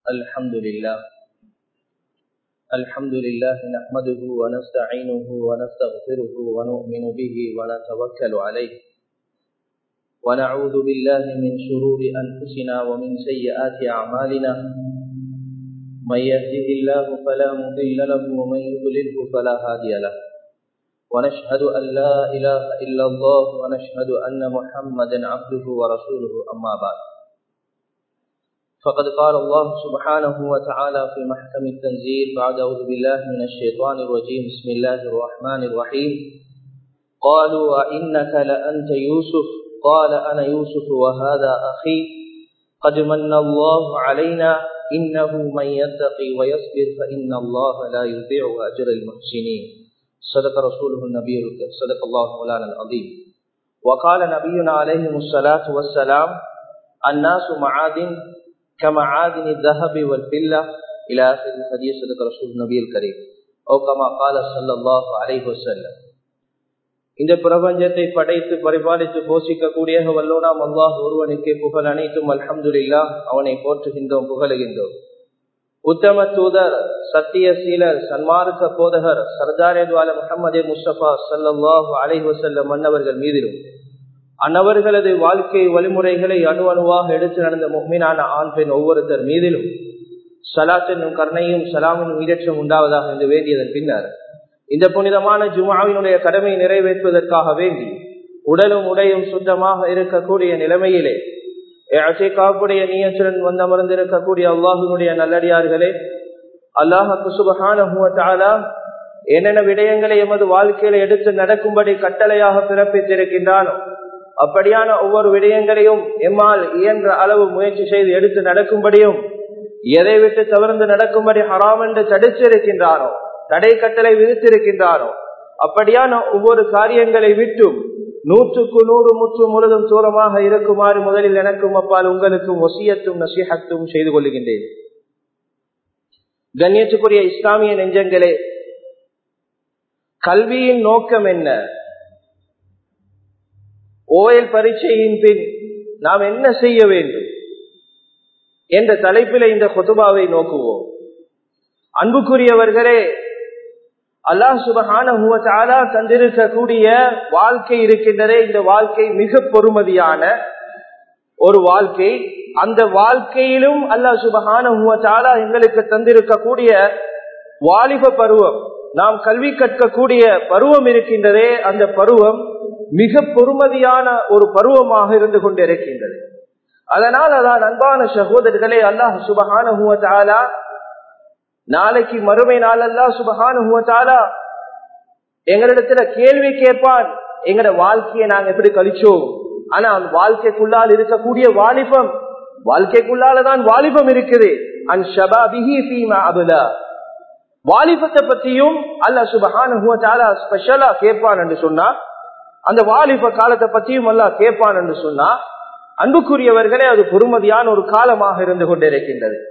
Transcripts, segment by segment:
الحمد لله الحمد لله نحمده ونستعينه ونستغفره ونؤمن به ونتوكل عليه ونعوذ بالله من شرور أنفسنا ومن سيئات أعمالنا من يهده الله فلا مضل له ومن يضلله فلا هادي له ونشهد أن لا إله إلا الله ونشهد أن محمدا عبده ورسوله أما بعد فقد قال الله سبحانه وتعالى في محكم التنزيل بعد أعوذ بالله من الشيطان الرجيم بسم الله الرحمن الرحيم قالوا وإنك لأنت يوسف قال أنا يوسف وهذا أخي قد من الله علينا إنه من يتقي ويصبر فإن الله لا يضيع أجر المحسنين صدق رسوله النبي صدق الله مولانا العظيم وقال نبينا عليه الصلاة والسلام الناس معادن كمعادن الذهب والفلة إلى آخر الحديث صدق رسول النبي الكريم أو كما قال صلى الله عليه وسلم இந்த பிரபஞ்சத்தை படைத்து பரிபாலித்து போஷிக்கக்கூடிய வல்லோனாம் அல்லாஹ் ஒருவனுக்கு புகழ் அனைத்தும் அல்ஹம்துல்லா அவனை போற்றுகின்றோம் புகழுகின்றோம் உத்தம தூதர் சத்திய சீலர் சன்மார்க்க போதகர் சர்தாரேத்வால முகமது முஸ்தபா சல்லாஹூ அலை வசல்லம் மன்னவர்கள் மீதிலும் அன்னவர்களது வாழ்க்கை வழிமுறைகளை அணு அணுவாக எடுத்து நடந்த முக்மீனான ஆண் பெண் ஒவ்வொருத்தர் மீதிலும் சலாத்தினும் கருணையும் சலாமின் உயிரற்றம் உண்டாவதாக என்று வேண்டியதன் பின்னர் இந்த புனிதமான ஜுமாவினுடைய கடமை நிறைவேற்றுவதற்காக வேண்டி உடலும் உடையும் சுத்தமாக இருக்கக்கூடிய நிலைமையிலே காப்புடைய நீயத்துடன் வந்தமர்ந்திருக்கக்கூடிய அல்லாஹினுடைய நல்லடியார்களே அல்லாஹ் குசுபகான என்னென்ன விடயங்களை எமது வாழ்க்கையில எடுத்து நடக்கும்படி கட்டளையாக பிறப்பித்திருக்கின்றானோ அப்படியான ஒவ்வொரு விடயங்களையும் எம்மால் இயன்ற அளவு முயற்சி செய்து எடுத்து நடக்கும்படியும் எதை விட்டு தவிர்த்து நடக்கும்படி ஹராம் என்று தடுத்திருக்கின்றானோ தடை கட்டளை விதித்திருக்கின்றானோ அப்படியான ஒவ்வொரு காரியங்களை விட்டும் நூற்றுக்கு நூறு முற்று முழுதும் தூரமாக இருக்குமாறு முதலில் எனக்கும் அப்பால் உங்களுக்கும் ஒசியத்தும் நசிஹத்தும் செய்து கொள்கின்றேன் கண்ணியத்துக்குரிய இஸ்லாமிய நெஞ்சங்களே கல்வியின் நோக்கம் என்ன ஓயல் பரீட்சையின் பின் நாம் என்ன செய்ய வேண்டும் என்ற தலைப்பில் இந்த கொத்துபாவை நோக்குவோம் அன்புக்குரியவர்களே அல்லாஹ் சுபகான தந்திருக்கக்கூடிய வாழ்க்கை இருக்கின்றதே இந்த வாழ்க்கை மிக பொறுமதியான ஒரு வாழ்க்கை அந்த வாழ்க்கையிலும் அல்லாஹ் சுபகான எங்களுக்கு தந்திருக்கக்கூடிய வாலிப பருவம் நாம் கல்வி கற்கக்கூடிய பருவம் இருக்கின்றதே அந்த பருவம் மிக பொறுமதியான ஒரு பருவமாக இருந்து கொண்டிருக்கின்றது அதனால் அதான் அன்பான சகோதரர்களே அல்லாஹ் சுபகான நாளைக்கு மறுமை நாள் அல்லா சுபகான எங்களிடத்துல கேள்வி கேட்பான் எங்கட வாழ்க்கையை நாங்க எப்படி கழிச்சோம் ஆனா அந்த வாழ்க்கைக்குள்ளால் இருக்கக்கூடிய வாலிபம் வாழ்க்கைக்குள்ளாலதான் வாலிபம் இருக்குது அன் அபுலா வாலிபத்தை பத்தியும் அல்ல சுபகான ஸ்பெஷலா கேட்பான் என்று சொன்னா அந்த வாலிப காலத்தை பத்தியும் அல்ல கேட்பான் என்று சொன்னா அன்புக்குரியவர்களே அது பொறுமதியான ஒரு காலமாக இருந்து கொண்டிருக்கின்றது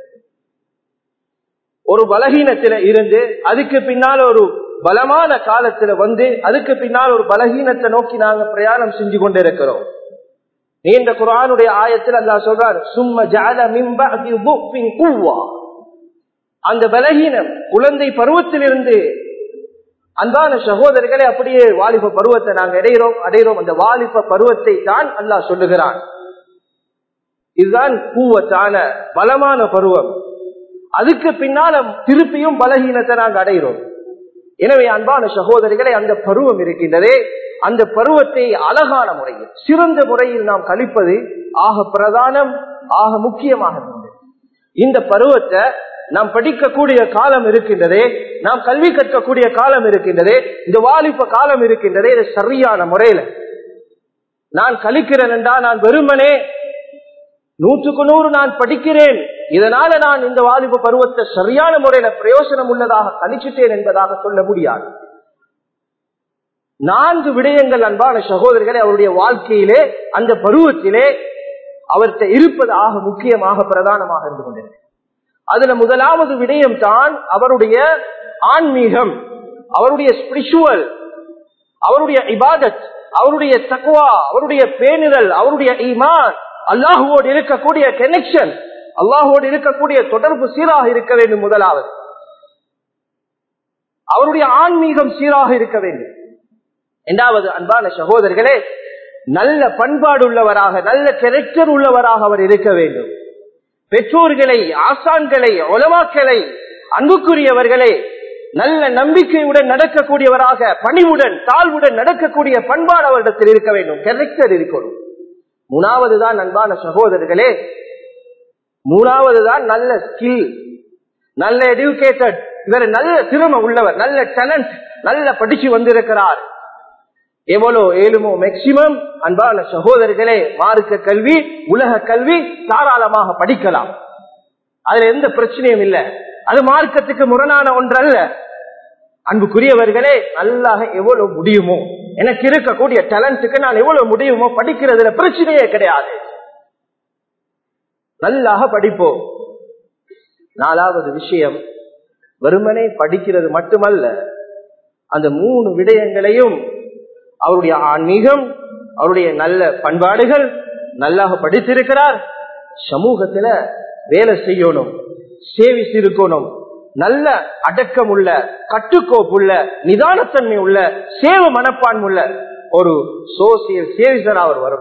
ஒரு பலகீனத்தில இருந்து அதுக்கு பின்னால் ஒரு பலமான காலத்துல வந்து அதுக்கு பின்னால் ஒரு பலகீனத்தை நோக்கி நாங்க பிரயாணம் செஞ்சு கொண்டிருக்கிறோம் நீண்ட குரானுடைய ஆயத்தில் அல்லா சொல்றார் சும்ம ஜால மிம்பா அந்த பலகீனம் குழந்தை பருவத்திலிருந்து அன்பான சகோதரர்களே அப்படியே வாலிப பருவத்தை நாங்க அடைகிறோம் அடைகிறோம் அந்த வாலிப பருவத்தை தான் அல்லாஹ் சொல்லுகிறான் இதுதான் பூவத்தான பலமான பருவம் அதுக்கு பின்னால திருப்பியும் பலகீனத்தை நாங்கள் அடைகிறோம் எனவே அன்பான சகோதரிகளை அந்த பருவம் இருக்கின்றதே அந்த பருவத்தை அழகான முறையில் சிறந்த முறையில் நாம் கழிப்பது ஆக பிரதானம் ஆக முக்கியமாக இருந்தது இந்த பருவத்தை நாம் படிக்கக்கூடிய காலம் இருக்கின்றதே நாம் கல்வி கற்கக்கூடிய காலம் இருக்கின்றதே இந்த வாலிப காலம் இருக்கின்றதே இது சரியான முறையில நான் கழிக்கிறேன் என்றால் நான் வெறுமனே நூற்றுக்கு நூறு நான் படிக்கிறேன் இதனால நான் இந்த வாலிப பருவத்தை சரியான முறையில பிரயோசனம் உள்ளதாக கணிச்சிட்டேன் என்பதாக சொல்ல முடியாது நான்கு விடயங்கள் அன்பான சகோதரர்களை அவருடைய வாழ்க்கையிலே அந்த பருவத்திலே அவர்கிட்ட இருப்பது ஆக முக்கியமாக பிரதானமாக இருந்து கொண்டிருக்கு அதுல முதலாவது விடயம் தான் அவருடைய ஆன்மீகம் அவருடைய ஸ்பிரிச்சுவல் அவருடைய இபாதத் அவருடைய தக்குவா அவருடைய பேணுதல் அவருடைய ஈமான் அல்லாஹுவோடு இருக்கக்கூடிய கனெக்ஷன் அல்லாஹோடு இருக்கக்கூடிய தொடர்பு சீராக இருக்க வேண்டும் முதலாவது அவருடைய ஆன்மீகம் சீராக இருக்க வேண்டும் இரண்டாவது அன்பான சகோதரர்களே நல்ல பண்பாடு உள்ளவராக நல்ல கேரக்டர் உள்ளவராக அவர் இருக்க வேண்டும் பெற்றோர்களை ஆசான்களை ஒலமாக்களை அன்புக்குரியவர்களே நல்ல நம்பிக்கையுடன் நடக்கக்கூடியவராக பணிவுடன் தாழ்வுடன் நடக்கக்கூடிய பண்பாடு அவரிடத்தில் இருக்க வேண்டும் கேரக்டர் இருக்கணும் மூணாவது தான் அன்பான சகோதரர்களே மூணாவது தான் நல்ல ஸ்கில் நல்ல எடுக்கேட்டட் இவர் நல்ல திறமை உள்ளவர் நல்ல டேலண்ட் நல்ல படிச்சு வந்திருக்கிறார் எவ்வளோ ஏழுமோ மேக்சிமம் அன்பான சகோதரர்களே மார்க்க கல்வி உலக கல்வி தாராளமாக படிக்கலாம் அதுல எந்த பிரச்சனையும் இல்லை அது மார்க்கத்துக்கு முரணான ஒன்றல்ல அன்புக்குரியவர்களே நல்லாக எவ்வளவு முடியுமோ எனக்கு இருக்கக்கூடிய டேலண்ட்டுக்கு நான் எவ்வளவு முடியுமோ படிக்கிறதுல பிரச்சனையே கிடையாது நல்லாக படிப்போம் நாலாவது விஷயம் வெறுமனே படிக்கிறது மட்டுமல்ல அந்த மூணு விடயங்களையும் அவருடைய ஆன்மீகம் அவருடைய நல்ல பண்பாடுகள் நல்லாக படித்திருக்கிறார் சமூகத்துல வேலை செய்யணும் சேவிச்சு இருக்கணும் நல்ல அடக்கம் உள்ள கட்டுக்கோப்புள்ள நிதானத்தன்மை உள்ள சேவ மனப்பான்மை உள்ள ஒரு சோசியல் சேவிசர் அவர் வரும்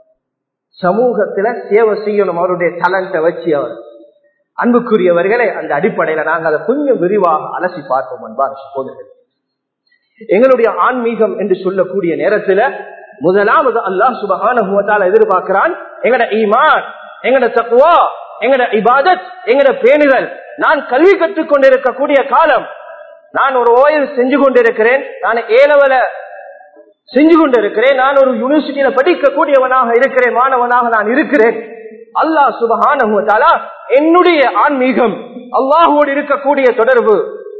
சமூகத்துல சேவை செய்யணும் அவருடைய டேலண்ட வச்சு அவர் அன்புக்குரியவர்களே அந்த அடிப்படையில நாங்க அதை கொஞ்சம் விரிவாக அலசி பார்ப்போம் அன்பான சகோதரர்கள் எங்களுடைய ஆன்மீகம் என்று சொல்லக்கூடிய நேரத்துல முதலாவது அல்லாஹ் சுபகான எதிர்பார்க்கிறான் எங்கட ஈமான் எங்கட தக்குவா எங்கட இபாதத் எங்கட பேணுதல் நான் கல்வி கற்றுக் கொண்டிருக்கக்கூடிய காலம் நான் ஒரு ஓயல் செஞ்சு கொண்டிருக்கிறேன் நான் ஏலவல செஞ்சு கொண்டிருக்கிறேன் நான் ஒரு யூனிவர்சிட்டியில படிக்கக்கூடியவனாக இருக்கிறேன் மாணவனாக நான் இருக்கிறேன் அல்லாஹ் சுபகான என்னுடைய ஆன்மீகம் அல்லாஹோடு இருக்கக்கூடிய தொடர்பு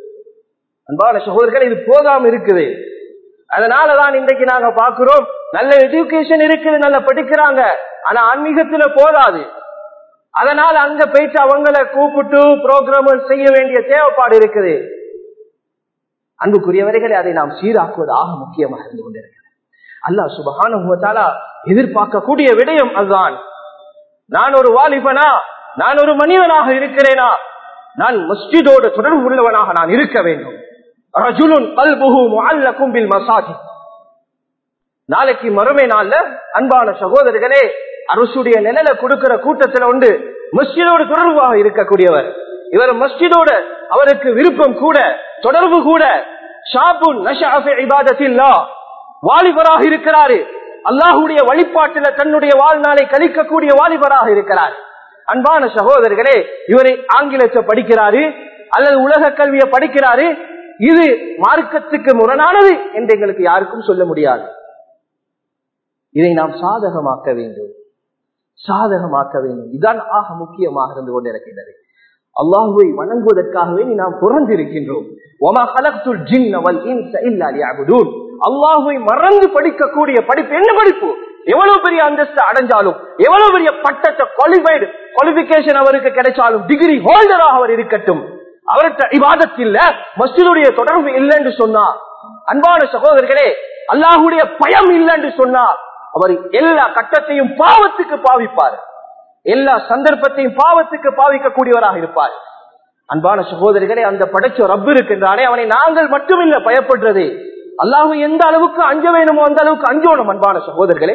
அன்பான சகோதரர்கள் இது போதாம இருக்குது அதனாலதான் இன்றைக்கு நாங்க பாக்குறோம் நல்ல எஜுகேஷன் இருக்குது நல்ல படிக்கிறாங்க ஆனா ஆன்மீகத்துல போதாது அதனால அங்க போயிட்டு அவங்களை கூப்பிட்டு புரோகிராம் செய்ய வேண்டிய தேவைப்பாடு இருக்குது அன்புக்குரியவர்களை அதை நாம் சீராக்குவது ஆக முக்கியமாக இருந்து கொண்டிருக்கிறது அல்லாஹ் சுபகான எதிர்பார்க்கக்கூடிய விடயம் அதுதான் நான் ஒரு வாலிபனா நான் ஒரு மனிதனாக இருக்கிறேனா நான் மஸ்ஜிதோடு தொடர்பு உள்ளவனாக நான் இருக்க வேண்டும் ரஜுலுன் கல்புஹு முஅல்லகும் பில் மசாஜித் நாளைக்கு மறுமை நாள்ல அன்பான சகோதரர்களே அரசுடைய நிழல கொடுக்கிற கூட்டத்துல உண்டு மஸ்ஜிதோடு தொடர்பாக இருக்கக்கூடியவர் இவர் மஸ்ஜிதோட அவருக்கு விருப்பம் கூட தொடர்பு கூட ஷாபுன் நஷாஃபி இபாதத்தில்லா வாலிபராக இருக்கிறாரு அல்லாஹுடைய வழிபாட்டில தன்னுடைய வாழ்நாளை கழிக்கக்கூடிய வாலிபராக இருக்கிறார் அன்பான சகோதரர்களே இவரை ஆங்கிலத்தை படிக்கிறாரு அல்லது உலக கல்வியை படிக்கிறாரு இது மார்க்கத்துக்கு முரணானது என்று எங்களுக்கு யாருக்கும் சொல்ல முடியாது இதை நாம் சாதகமாக்க வேண்டும் சாதகமாக்க வேண்டும் இதுதான் ஆக முக்கியமாக இருந்து கொண்டிருக்கின்றது அல்லாஹுவை வணங்குவதற்காகவே நாம் பிறந்திருக்கின்றோம் அல்லாஹுவை மறந்து படிக்கக்கூடிய படிப்பு என்ன படிப்பு எவ்வளவு பெரிய அந்தஸ்து அடைஞ்சாலும் எவ்வளவு பெரிய பட்டத்தை குவாலிஃபைடு குவாலிபிகேஷன் அவருக்கு கிடைச்சாலும் டிகிரி ஹோல்டராக அவர் இருக்கட்டும் அவர்கிட்ட இவாதத்தில் இல்ல மஸ்ஜிதுடைய தொடர்பு இல்லைன்னு சொன்னா அன்பான சகோதரர்களே அல்லாஹுடைய பயம் இல்லைன்னு சொன்னா அவர் எல்லா கட்டத்தையும் பாவத்துக்கு பாவிப்பார் எல்லா சந்தர்ப்பத்தையும் பாவத்துக்கு பாவிக்கக்கூடியவராக இருப்பார் அன்பான சகோதரிகளே அந்த படைச்ச ரப்பு இருக்கின்றானே அவனை நாங்கள் மட்டுமில்ல பயப்படுறது அல்லாஹு எந்த அளவுக்கு அஞ்ச வேணுமோ அந்த அளவுக்கு அஞ்சோணும் அன்பான சகோதரர்களே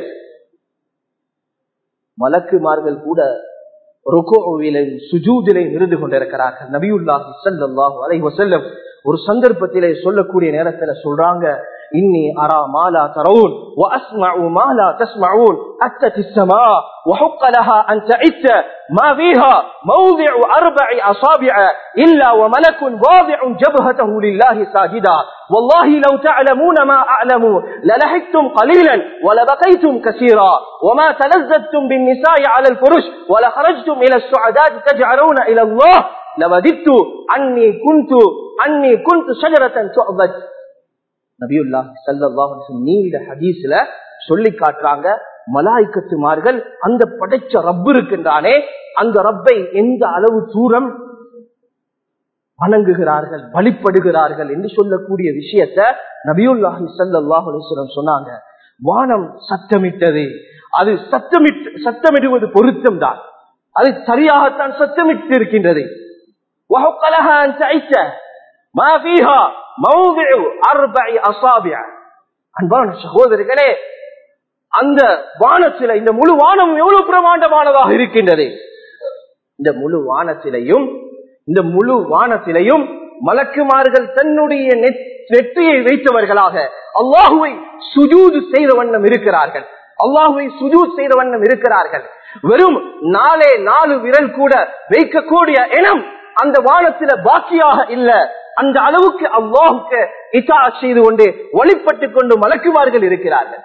மலக்குமார்கள் கூட ருகோவிலையும் சுஜூதிலையும் இருந்து கொண்டிருக்கிறார்கள் நபியுல்லாஹி ஸல்லல்லாஹு அலைஹி வஸல்லம் ஒரு சந்தர்ப்பத்திலே சொல்லக்கூடிய நேரத்துல சொல்றாங்க இன்னி அரா மாலா தரவுன் واسمع ما لا تسمعون اتت السماء وحق لها ان تعت ما فيها موضع اربع اصابع الا وملك واضع جبهته لله ساجدا والله لو تعلمون ما اعلم للحقتم قليلا ولبقيتم كثيرا وما تلذذتم بالنساء على الفرش ولخرجتم الى السعدات تجعلون الى الله لوددت اني كنت اني كنت شجره تعبد நபியுல்லா சல்லாஹ் நீண்ட ஹதீஸ்ல சொல்லி காட்டுறாங்க மலாய்க்கத்துமார்கள் அந்த படைச்ச ரப்பு இருக்கின்றானே அந்த ரப்பை எந்த அளவு தூரம் வணங்குகிறார்கள் வழிபடுகிறார்கள் என்று சொல்லக்கூடிய விஷயத்த நபியுல்லாஹி சல்லாஹ் அலிஸ்வரம் சொன்னாங்க வானம் சத்தமிட்டது அது சத்தமிட்டு சத்தமிடுவது பொருத்தம் தான் அது சரியாகத்தான் சத்தமிட்டு இருக்கின்றது وحق لها أن تعيش ما فيها موضع أربع أصابع அன்பான சகோதரர்களே அந்த வானத்தில இந்த முழு வானம் எவ்வளவு பிரமாண்டமானதாக இருக்கின்றது இந்த முழு வானத்திலையும் இந்த முழு வானத்திலையும் மலக்குமார்கள் தன்னுடைய நெத்- நெற்றியை வைத்தவர்களாக அல்லாஹுவை சுஜூது செய்த வண்ணம் இருக்கிறார்கள் அல்லாஹுவை சுஜூத் செய்த வண்ணம் இருக்கிறார்கள் வெறும் நாலே நாலு விரல் கூட வைக்கக்கூடிய இனம் அந்த வானத்தில பாக்கியாக இல்ல அந்த அளவுக்கு அல்லாஹுக்கு இசா செய்து கொண்டு வழிபட்டுக் கொண்டு மலக்குமார்கள் இருக்கிறார்கள்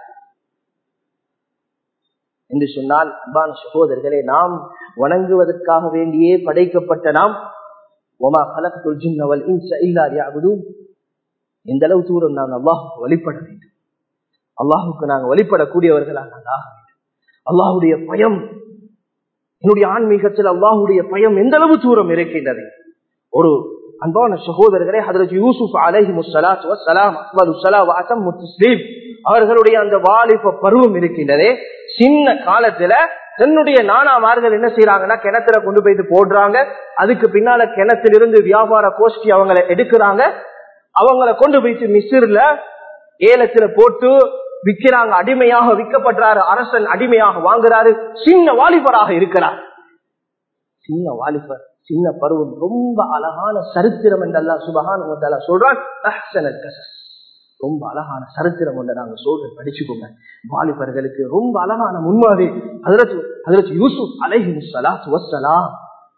என்று சொன்னால் அன்பான சகோதரர்களே நாம் வணங்குவதற்காக வேண்டியே படைக்கப்பட்ட நாம் ஒமா கலக்கத்துல் ஜின்னவல் இன்ச இல்லா யாவதும் எந்த அளவு தூரம் நாம் அல்லாஹுக்கு வழிபட வேண்டும் அல்லாஹுக்கு நாங்கள் வழிபடக்கூடியவர்களாக நாங்கள் ஆக வேண்டும் அல்லாஹுடைய பயம் என்னுடைய ஆன்மீகத்தில் அல்லாஹுடைய பயம் எந்த அளவு தூரம் இருக்கின்றது ஒரு அன்பான சகோதரர்களே ஹதரத் யூசுப் அலைஹி முஸ்ஸலாத்து வஸ்ஸலாம் அக்பரு ஸலா வ அத்தம்மு தஸ்லீம் அவர்களுடைய அந்த வாலிப பருவம் இருக்கின்றதே சின்ன காலத்துல தன்னுடைய நானாமார்கள் என்ன செய்யறாங்கன்னா கிணத்துல கொண்டு போயிட்டு போடுறாங்க அதுக்கு பின்னால கிணத்திலிருந்து வியாபார கோஷ்டி அவங்களை எடுக்கிறாங்க அவங்கள கொண்டு போயிட்டு மிசிர்ல ஏலத்துல போட்டு விக்கிறாங்க அடிமையாக விற்கப்படுறாரு அரசன் அடிமையாக வாங்குறாரு சின்ன வாலிபராக இருக்கிறார் சின்ன வாலிபர் சின்ன பருவம் ரொம்ப அழகான சரித்திரம் என்றெல்லாம் சுபகான சொல்றான் அஹ்சனல் கசஸ். ரொம்ப அழகான சரித்திரம் ஒன்றை நாங்க சொல்ற படிச்சுக்கோங்க வாலிபர்களுக்கு ரொம்ப அழகான முன்மாதிரி அதற்கு அதற்கு யூசுப் அலைஹி ஸலாத்து வஸ்ஸலாம்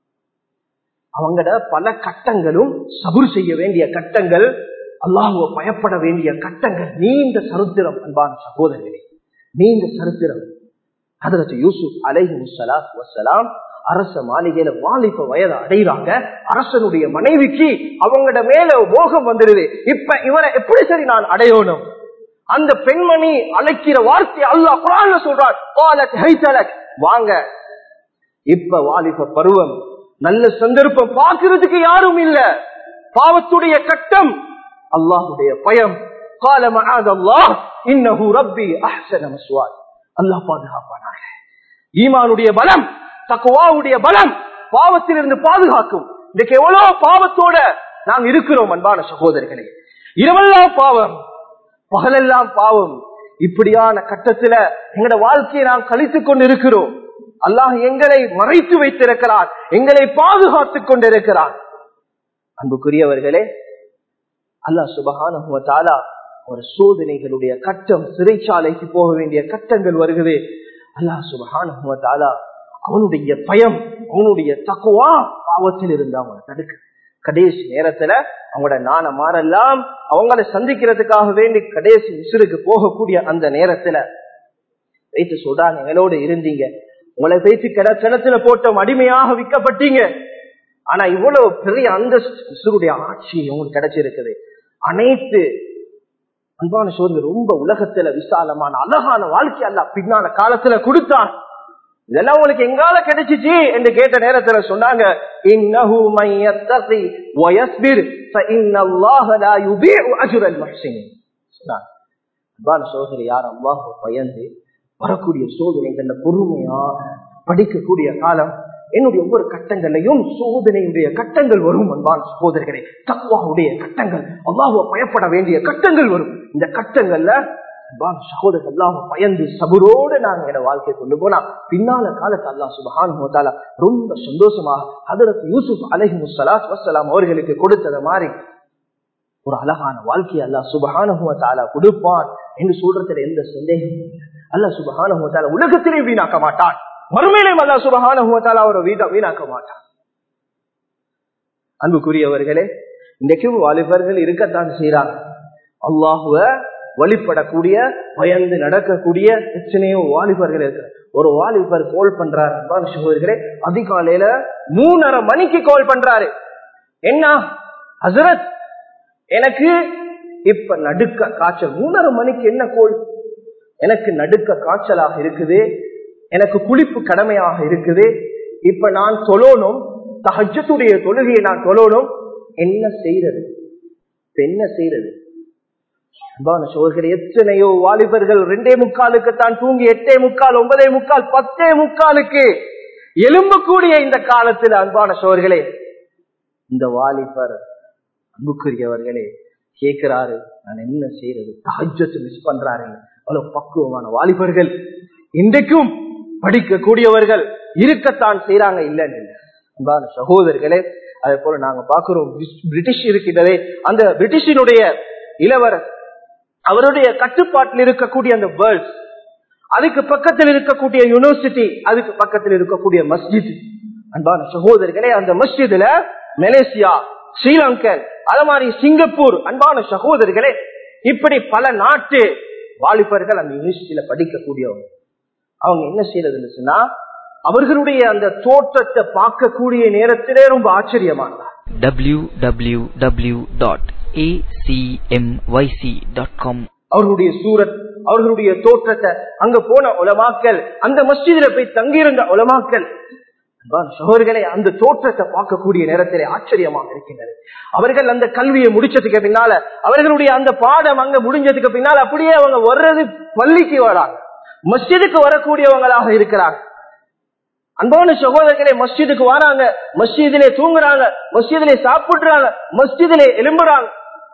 அவங்கட பல கட்டங்களும் சபுர் செய்ய வேண்டிய கட்டங்கள் அல்லாஹுவ பயப்பட வேண்டிய கட்டங்கள் நீண்ட சரித்திரம் அன்பான சகோதரர்களே நீண்ட சரித்திரம் அதற்கு யூசுப் அலைஹி ஸலாத்து வஸ்ஸலாம் அரச மாளிகையில வாலிப வயது அடைகிறாங்க அரசனுடைய மனைவிக்கு அவங்கட மேல மோகம் வந்துடுது இப்ப இவரை எப்படி சரி நான் அடையணும் அந்த பெண்மணி அழைக்கிற வார்த்தை அல்லாஹ் குரான்ல சொல்றார் "காலத் ஹைதலக்." வாங்க இப்ப வாலிப பருவம் நல்ல சந்தர்ப்பம் பார்க்கிறதுக்கு யாரும் இல்ல பாவத்துடைய கட்டம் அல்லாஹுடைய பயம் கால மகாதல்லாஹ் இன்னஹு ரப்பி அஹ்சன மஸ்வாத் அல்லாஹ் பாதுகாப்பானாக ஈமானுடைய பலம் தக்குவாவுடைய பலம் பாவத்திலிருந்து பாதுகாக்கும் இன்னைக்கு எவ்வளவு பாவத்தோட நாம் இருக்கிறோம் அன்பான சகோதரர்களே இரவெல்லாம் பாவம் பகலெல்லாம் பாவம் இப்படியான கட்டத்துல எங்கட வாழ்க்கையை நாம் கழித்துக் கொண்டு இருக்கிறோம் அல்லாஹ் எங்களை மறைத்து வைத்திருக்கிறார் எங்களை பாதுகாத்துக் கொண்டிருக்கிறார் அன்புக்குரியவர்களே அல்லாஹ் சுபகான ஒரு சோதனைகளுடைய கட்டம் சிறைச்சாலைக்கு போக வேண்டிய கட்டங்கள் வருகிறது அல்லாஹ் சுபகான அவனுடைய பயம் அவனுடைய தக்குவா பாவத்தில் இருந்து அவனை தடுக்க கடைசி நேரத்துல அவங்களோட நாண மாறெல்லாம் அவங்கள சந்திக்கிறதுக்காக வேண்டி கடைசி உசுருக்கு போகக்கூடிய அந்த நேரத்துல வைத்து சொல்றாங்க எங்களோட இருந்தீங்க உங்களை வைத்து கிட கிணத்துல போட்டோம் அடிமையாக விற்கப்பட்டீங்க ஆனா இவ்வளவு பெரிய அந்த உசுருடைய ஆட்சி உங்களுக்கு கிடைச்சிருக்குது அனைத்து அன்பான சோதனை ரொம்ப உலகத்துல விசாலமான அழகான வாழ்க்கை அல்ல பின்னால காலத்துல கொடுத்தான் இதெல்லாம் உங்களுக்கு எங்கால கிடைச்சிச்சு என்று கேட்ட நேரத்துல சொன்னாங்க இன்னஹு மன் யத்தகி வ யஸ்பிர் ஃபஇன்னல்லாஹ லா யுபீஉ அஜ்ரல் முஹ்சினின் சொன்னாங்க அன்பான சோதனை யார் அல்லாஹ் பயந்து வரக்கூடிய சோதனைகள்ல பொறுமையாக படிக்கக்கூடிய காலம் என்னுடைய ஒவ்வொரு கட்டங்களையும் சோதனையுடைய கட்டங்கள் வரும் அன்பான சகோதரர்களே தக்குவாவுடைய கட்டங்கள் அல்லாஹுவ பயப்பட வேண்டிய கட்டங்கள் வரும் இந்த கட்டங்கள்ல அன்பான சகோதரர்கள் அல்லாஹ் பயந்து சபுரோடு நாங்க என வாழ்க்கையை கொண்டு போனா பின்னால காலத்து அல்லாஹ் சுபஹான் ஹோதாலா ரொம்ப சந்தோஷமாக ஹதரத் யூசுப் அலஹி முசலாத் வசலாம் அவர்களுக்கு கொடுத்தத மாதிரி ஒரு அழகான வாழ்க்கையை அல்லாஹ் சுபஹானுவத்தாலா கொடுப்பான் என்று சொல்றதுல எந்த சந்தேகமும் இல்லை அல்லாஹ் சுபஹானுவத்தாலா உலகத்திலே வீணாக்க மாட்டான் மறுமையிலும் அல்லாஹ் சுபஹானுவத்தாலா அவரை வீணா வீணாக்க மாட்டான் அன்புக்குரியவர்களே இன்றைக்கும் வாலிபர்கள் இருக்கத்தான் செய்யறாங்க அல்லாஹுவ வழிபடக்கூடிய பயந்து நடக்கக்கூடிய எத்தனையோ வாலிபர்கள் இருக்கு ஒரு வாலிபர் கால் பண்றாரு அன்பான சகோதரர்களே அதிகாலையில மூணரை மணிக்கு கால் பண்றாரு என்ன ஹசரத் எனக்கு இப்ப நடுக்க காய்ச்சல் மூணரை மணிக்கு என்ன கோல் எனக்கு நடுக்க காய்ச்சலாக இருக்குது எனக்கு குளிப்பு கடமையாக இருக்குது இப்ப நான் தொழணும் தஹஜத்துடைய தொழுகையை நான் தொழணும் என்ன செய்யறது இப்ப என்ன செய்யறது அன்பான சோதர்கள் எத்தனையோ வாலிபர்கள் ரெண்டே முக்காலுக்கு தான் தூங்கி எட்டே முக்கால் ஒன்பதே முக்கால் பத்தே முக்காலுக்கு எலும்பக்கூடிய இந்த காலத்தில் அன்பான சோர்களே இந்த வாலிபர் அன்புக்குரியவர்களே கேட்கிறாரு நான் என்ன செய்யறது தாஜத்து மிஸ் பண்றாரு அவ்வளவு பக்குவமான வாலிபர்கள் இன்றைக்கும் படிக்கக்கூடியவர்கள் இருக்கத்தான் செய்யறாங்க இல்லைன்னு இல்லை. அன்பான சகோதரர்களே அதே போல நாங்க பார்க்கிறோம் பிரிட்டிஷ் இருக்கின்றதே அந்த பிரிட்டிஷினுடைய இளவரர் அவருடைய கட்டுப்பாட்டில் இருக்கக்கூடிய அந்த வேர்ல்ட்ஸ் அதுக்கு பக்கத்தில் இருக்கக்கூடிய யூனிவர்சிட்டி அதுக்கு பக்கத்தில் இருக்கக்கூடிய மஸ்ஜித் அன்பான சகோதரர்களே அந்த மஸ்ஜிதுல மலேசியா ஸ்ரீலங்கன் அது மாதிரி சிங்கப்பூர் அன்பான சகோதரர்களே இப்படி பல நாட்டு வாலிபர்கள் அந்த யூனிவர்சிட்டியில படிக்கக்கூடியவங்க அவங்க என்ன செய்யறதுன்னு சொன்னா அவர்களுடைய அந்த தோற்றத்தை பார்க்கக்கூடிய நேரத்திலே ரொம்ப ஆச்சரியமானதா www.acmyc.com அவர்களுடைய சூரத் அவர்களுடைய தோற்றத்தை அங்க போன உலமாக்கல் அந்த மஸ்ஜிதில போய் தங்கியிருந்த உலமாக்கல் சகோதரர்களே அந்த தோற்றத்தை பார்க்கக்கூடிய நேரத்திலே ஆச்சரியமாக இருக்கின்றது அவர்கள் அந்த கல்வியை முடிச்சதுக்கு பின்னால அவர்களுடைய அந்த பாடம் அங்க முடிஞ்சதுக்கு பின்னால் அப்படியே அவங்க வர்றது பள்ளிக்கு வராங்க மஸ்ஜிதுக்கு வரக்கூடியவங்களாக இருக்கிறாங்க அன்பான சகோதரர்களே மஸ்ஜிதுக்கு வராங்க மஸ்ஜிதிலே தூங்குறாங்க மஸ்ஜிதிலே சாப்பிடுறாங்க மஸ்ஜிதிலே எலும்புறாங்க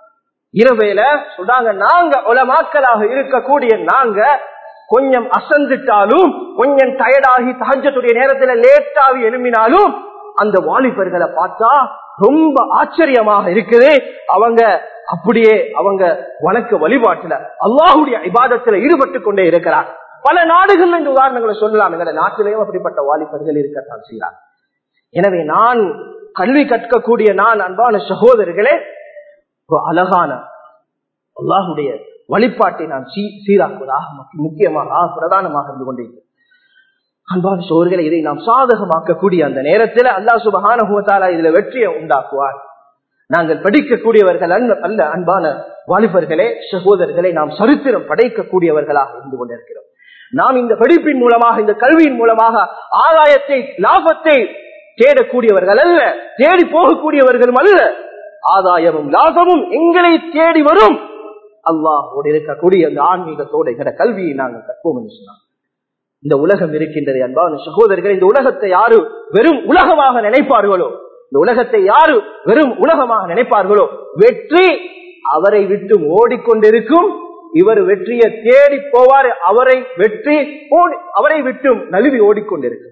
இரவேல சொல்றாங்க நாங்க உலமாக்கலாக இருக்கக்கூடிய நாங்க கொஞ்சம் அசந்துட்டாலும் கொஞ்சம் டயர்டாகி தகஜத்துடைய நேரத்துல லேட்டாகி எழும்பினாலும் அந்த வாலிபர்களை பார்த்தா ரொம்ப ஆச்சரியமாக இருக்குது அவங்க அப்படியே அவங்க வணக்க வழிபாட்டுல அல்லாஹுடைய இபாதத்துல ஈடுபட்டு கொண்டே இருக்கிறார் பல நாடுகள் இந்த உதாரணங்களை சொல்லலாம் எங்க நாட்டிலேயும் அப்படிப்பட்ட வாலிபர்கள் இருக்கத்தான் செய்யறாங்க எனவே நான் கல்வி கற்கக்கூடிய நான் அன்பான சகோதரர்களே ஒரு அழகான அல்லாஹுடைய வழிபாட்டை நான் சீ- சீராக்குவதாக முக்கிய- முக்கியமாக ஆக பிரதானமாக இருந்து கொண்டிருக்கிறேன் அன்பான சோர்களை இதை நாம் சாதகமாக்கக்கூடிய அந்த நேரத்தில் அல்லாஹ் சுபகான இதுல வெற்றியை உண்டாக்குவார் நாங்கள் படிக்கக்கூடியவர்கள் அல்ல அல்ல அன்பான வாலிபர்களே சகோதரர்களை நாம் சரித்திரம் படைக்கக்கூடியவர்களாக இருந்து கொண்டிருக்கிறோம் நாம் இந்த படிப்பின் மூலமாக இந்த கல்வியின் மூலமாக ஆதாயத்தை லாபத்தை தேடக்கூடியவர்கள் அல்ல தேடி போகக்கூடியவர்களும் அல்ல ஆதாயமும் லாபமும் எங்களை தேடி வரும் அல்லாஹோடு இருக்கக்கூடிய அந்த ஆன்மீகத்தோடு என்ற கல்வியை நாங்கள் கற்போம் என்று சொன்னார் இந்த உலகம் இருக்கின்றது அன்பான சகோதரர்கள் இந்த உலகத்தை யாரு வெறும் உலகமாக நினைப்பார்களோ இந்த உலகத்தை யாரு வெறும் உலகமாக நினைப்பார்களோ வெற்றி அவரை விட்டு ஓடிக்கொண்டிருக்கும் இவர் வெற்றியை தேடி போவார் அவரை வெற்றி ஓடி- அவரை விட்டும் நழுவி ஓடிக்கொண்டிருக்கும்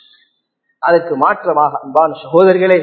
அதற்கு மாற்றமாக அன்பான சகோதரர்களே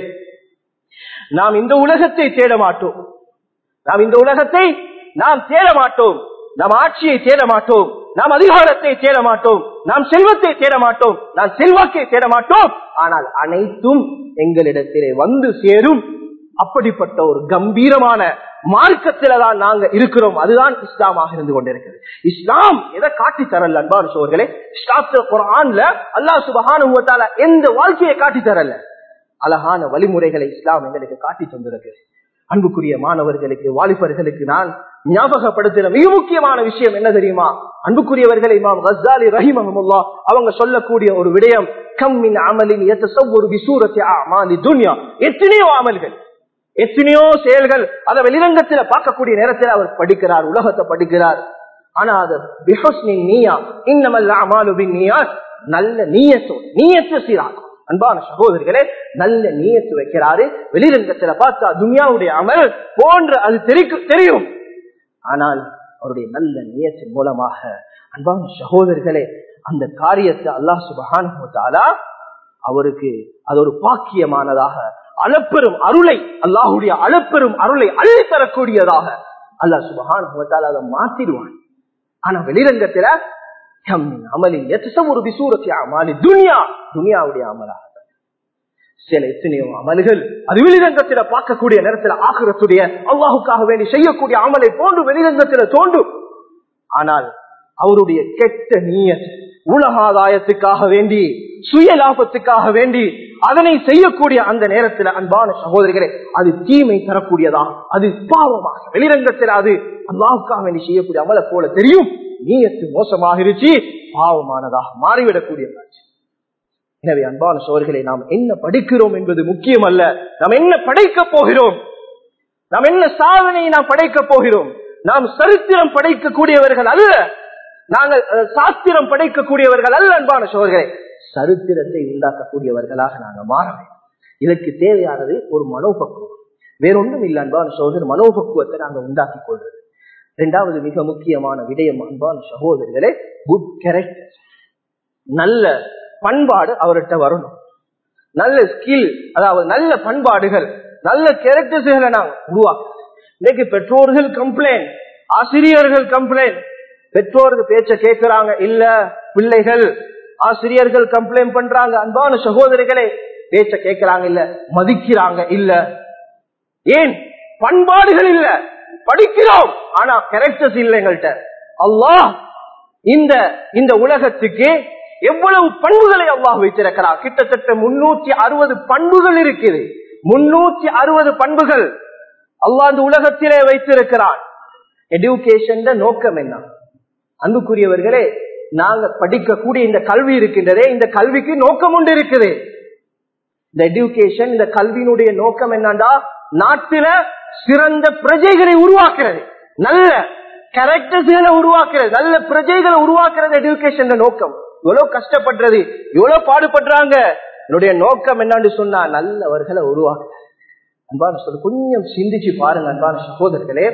நாம் இந்த உலகத்தை தேட மாட்டோம் நாம் இந்த உலகத்தை நாம் தேட மாட்டோம் நாம் ஆட்சியை தேட மாட்டோம் நாம் அதிகாரத்தை தேட மாட்டோம் நாம் செல்வத்தை தேட மாட்டோம் நாம் செல்வாக்கை தேட மாட்டோம் ஆனால் அனைத்தும் எங்களிடத்திலே வந்து சேரும் அப்படிப்பட்ட ஒரு கம்பீரமான மார்க்கத்தில தான் நாங்க இருக்கிறோம் அதுதான் இஸ்லாமாக இருந்து கொண்டிருக்கிறது இஸ்லாம் எதை காட்டி தரல அன்பான சோர்களே இஸ்லாத்துல குரான்ல அல்லாஹ் சுபஹான எந்த வாழ்க்கையை காட்டி தரல அழகான வழிமுறைகளை இஸ்லாம் எங்களுக்கு காட்டி தந்திருக்கு அன்புக்குரிய மாணவர்களுக்கு வாலிபர்களுக்கு நான் ஞாபகப்படுத்தின மிக முக்கியமான விஷயம் என்ன தெரியுமா அன்புக்குரியவர்களை இமாம் கஸ்ஸாலி ரஹிமஹமுல்லா அவங்க சொல்லக்கூடிய ஒரு விடயம் கம்மின் அமலின் எத்தசவ்வொரு விசூரத்தி அமாலி துன்யா எத்தனையோ அமல்கள் எத்தனையோ செயல்கள் அதை வெளிரங்கத்துல பார்க்கக்கூடிய நேரத்தில் அவர் படிக்கிறார் உலகத்தை படிக்கிறார் ஆனா அது பிஹஸ்னின் நீயா இன்னமல்ல அமாலுபின் நீயா நல்ல நீயத்தோ நீயத்தை சீராக்கும் அன்பான சகோதரிகளே நல்ல நீயத்து வைக்கிறாரு வெளிரங்கத்துல பார்த்தா துனியாவுடைய அமல் போன்ற அது தெரிக்கு- தெரியும் ஆனால் அவருடைய நல்ல நியத்தின் மூலமாக அன்பான சகோதரர்களே அந்த காரியத்தை அல்லாஹ் சுபஹானுவத்தாலா அவருக்கு அது ஒரு பாக்கியமானதாக அளப்பெரும் அருளை அல்லாஹுடைய அளப்பெரும் அருளை அள்ளி தரக்கூடியதாக அல்லாஹ் சுபஹானுவத்தாலா அதை மாத்திடுவான் ஆனா வெளிரங்கத்துல கம் மின் அமலின் எத்தசம் ஒரு விசூரத்தி அமாலி துனியா துனியாவுடைய அமலாக சில எத்தனையோ அமல்கள் அது வெளிரங்கத்தில பார்க்கக்கூடிய நேரத்தில் ஆக்கிரத்துடைய அல்லாஹுக்காக வேண்டி செய்யக்கூடிய அமலை போன்று வெளிரங்கத்தில தோன்றும் ஆனால் அவருடைய கெட்ட நீயத் உலகாதாயத்துக்காக வேண்டி சுய லாபத்துக்காக வேண்டி அதனை செய்யக்கூடிய அந்த நேரத்தில் அன்பான சகோதரிகளே அது தீமை தரக்கூடியதா அது பாவமாக வெளிரங்கத்தில் அது அல்லாஹுக்காக வேண்டி செய்யக்கூடிய அமலை போல தெரியும் நீயத்து மோசமாகிருச்சு பாவமானதாக மாறிவிடக்கூடிய காட்சி எனவே அன்பான சோழர்களை நாம் என்ன படிக்கிறோம் என்பது முக்கியம் அல்ல நாம் என்ன படைக்க போகிறோம் நாம் என்ன சாதனையை நாம் படைக்க போகிறோம் நாம் சரித்திரம் படைக்கக்கூடியவர்கள் அல்ல நாங்கள் அஹ், சாஸ்திரம் படைக்கக்கூடியவர்கள் அல்ல அன்பான சோழர்களே சரித்திரத்தை உண்டாக்கக்கூடியவர்களாக நாங்க மாற வேண்டும் இதற்கு தேவையானது ஒரு மனோபக்குவம் வேறொன்றும் இல்லை அன்பான சகோதரர் மனோபக்குவத்தை நாங்க உண்டாக்கி கொள்றது இரண்டாவது மிக முக்கியமான விடயம் அன்பான சகோதரர்களே குட் கேரக்டர் நல்ல பண்பாடு அவர்கிட்ட வரணும் நல்ல ஸ்கில் அதாவது நல்ல பண்பாடுகள் நல்ல கேரக்டர்ஸ்களை நாங்க உருவாக்கணும் இன்னைக்கு பெற்றோர்கள் கம்ப்ளைண்ட் ஆசிரியர்கள் கம்ப்ளைண்ட் பெற்றோர்கள் பேச்ச கேட்கிறாங்க இல்ல பிள்ளைகள் ஆசிரியர்கள் கம்ப்ளைண்ட் பண்றாங்க அன்பான சகோதரிகளே பேச்ச கேட்கிறாங்க இல்ல மதிக்கிறாங்க இல்ல ஏன் பண்பாடுகள் இல்ல படிக்கிறோம் ஆனா கேரக்டர்ஸ் இல்ல எங்கள்கிட்ட அல்லாஹ் இந்த இந்த உலகத்துக்கு எவ்வளவு பண்புகளை அல்லாஹ் வைத்திருக்கிறார் கிட்டத்தட்ட முன்னூத்தி அறுபது பண்புகள் இருக்குது முன்னூத்தி அறுபது பண்புகள் அல்லாஹ் இந்த உலகத்திலே வைத்திருக்கிறான் எடுகேஷன் நோக்கம் என்ன அன்புக்குரியவர்களே நாங்க படிக்கக்கூடிய இந்த கல்வி இருக்கின்றதே இந்த கல்விக்கு நோக்கம் உண்டு இருக்குது இந்த எடுகேஷன் இந்த கல்வியினுடைய நோக்கம் என்னண்டா நாட்டில சிறந்த பிரஜைகளை உருவாக்குறது நல்ல கேரக்டர்ஸ்களை உருவாக்குறது நல்ல பிரஜைகளை உருவாக்குறது எடுகேஷன் நோக்கம் எவ்வளவு கஷ்டப்படுறது எவ்வளவு பாடுபடுறாங்க என்னுடைய நோக்கம் என்னன்னு சொன்னா நல்லவர்களை உருவாக்கு அன்பான சொல்ல கொஞ்சம் சிந்திச்சு பாருங்க அன்பான சகோதரர்களே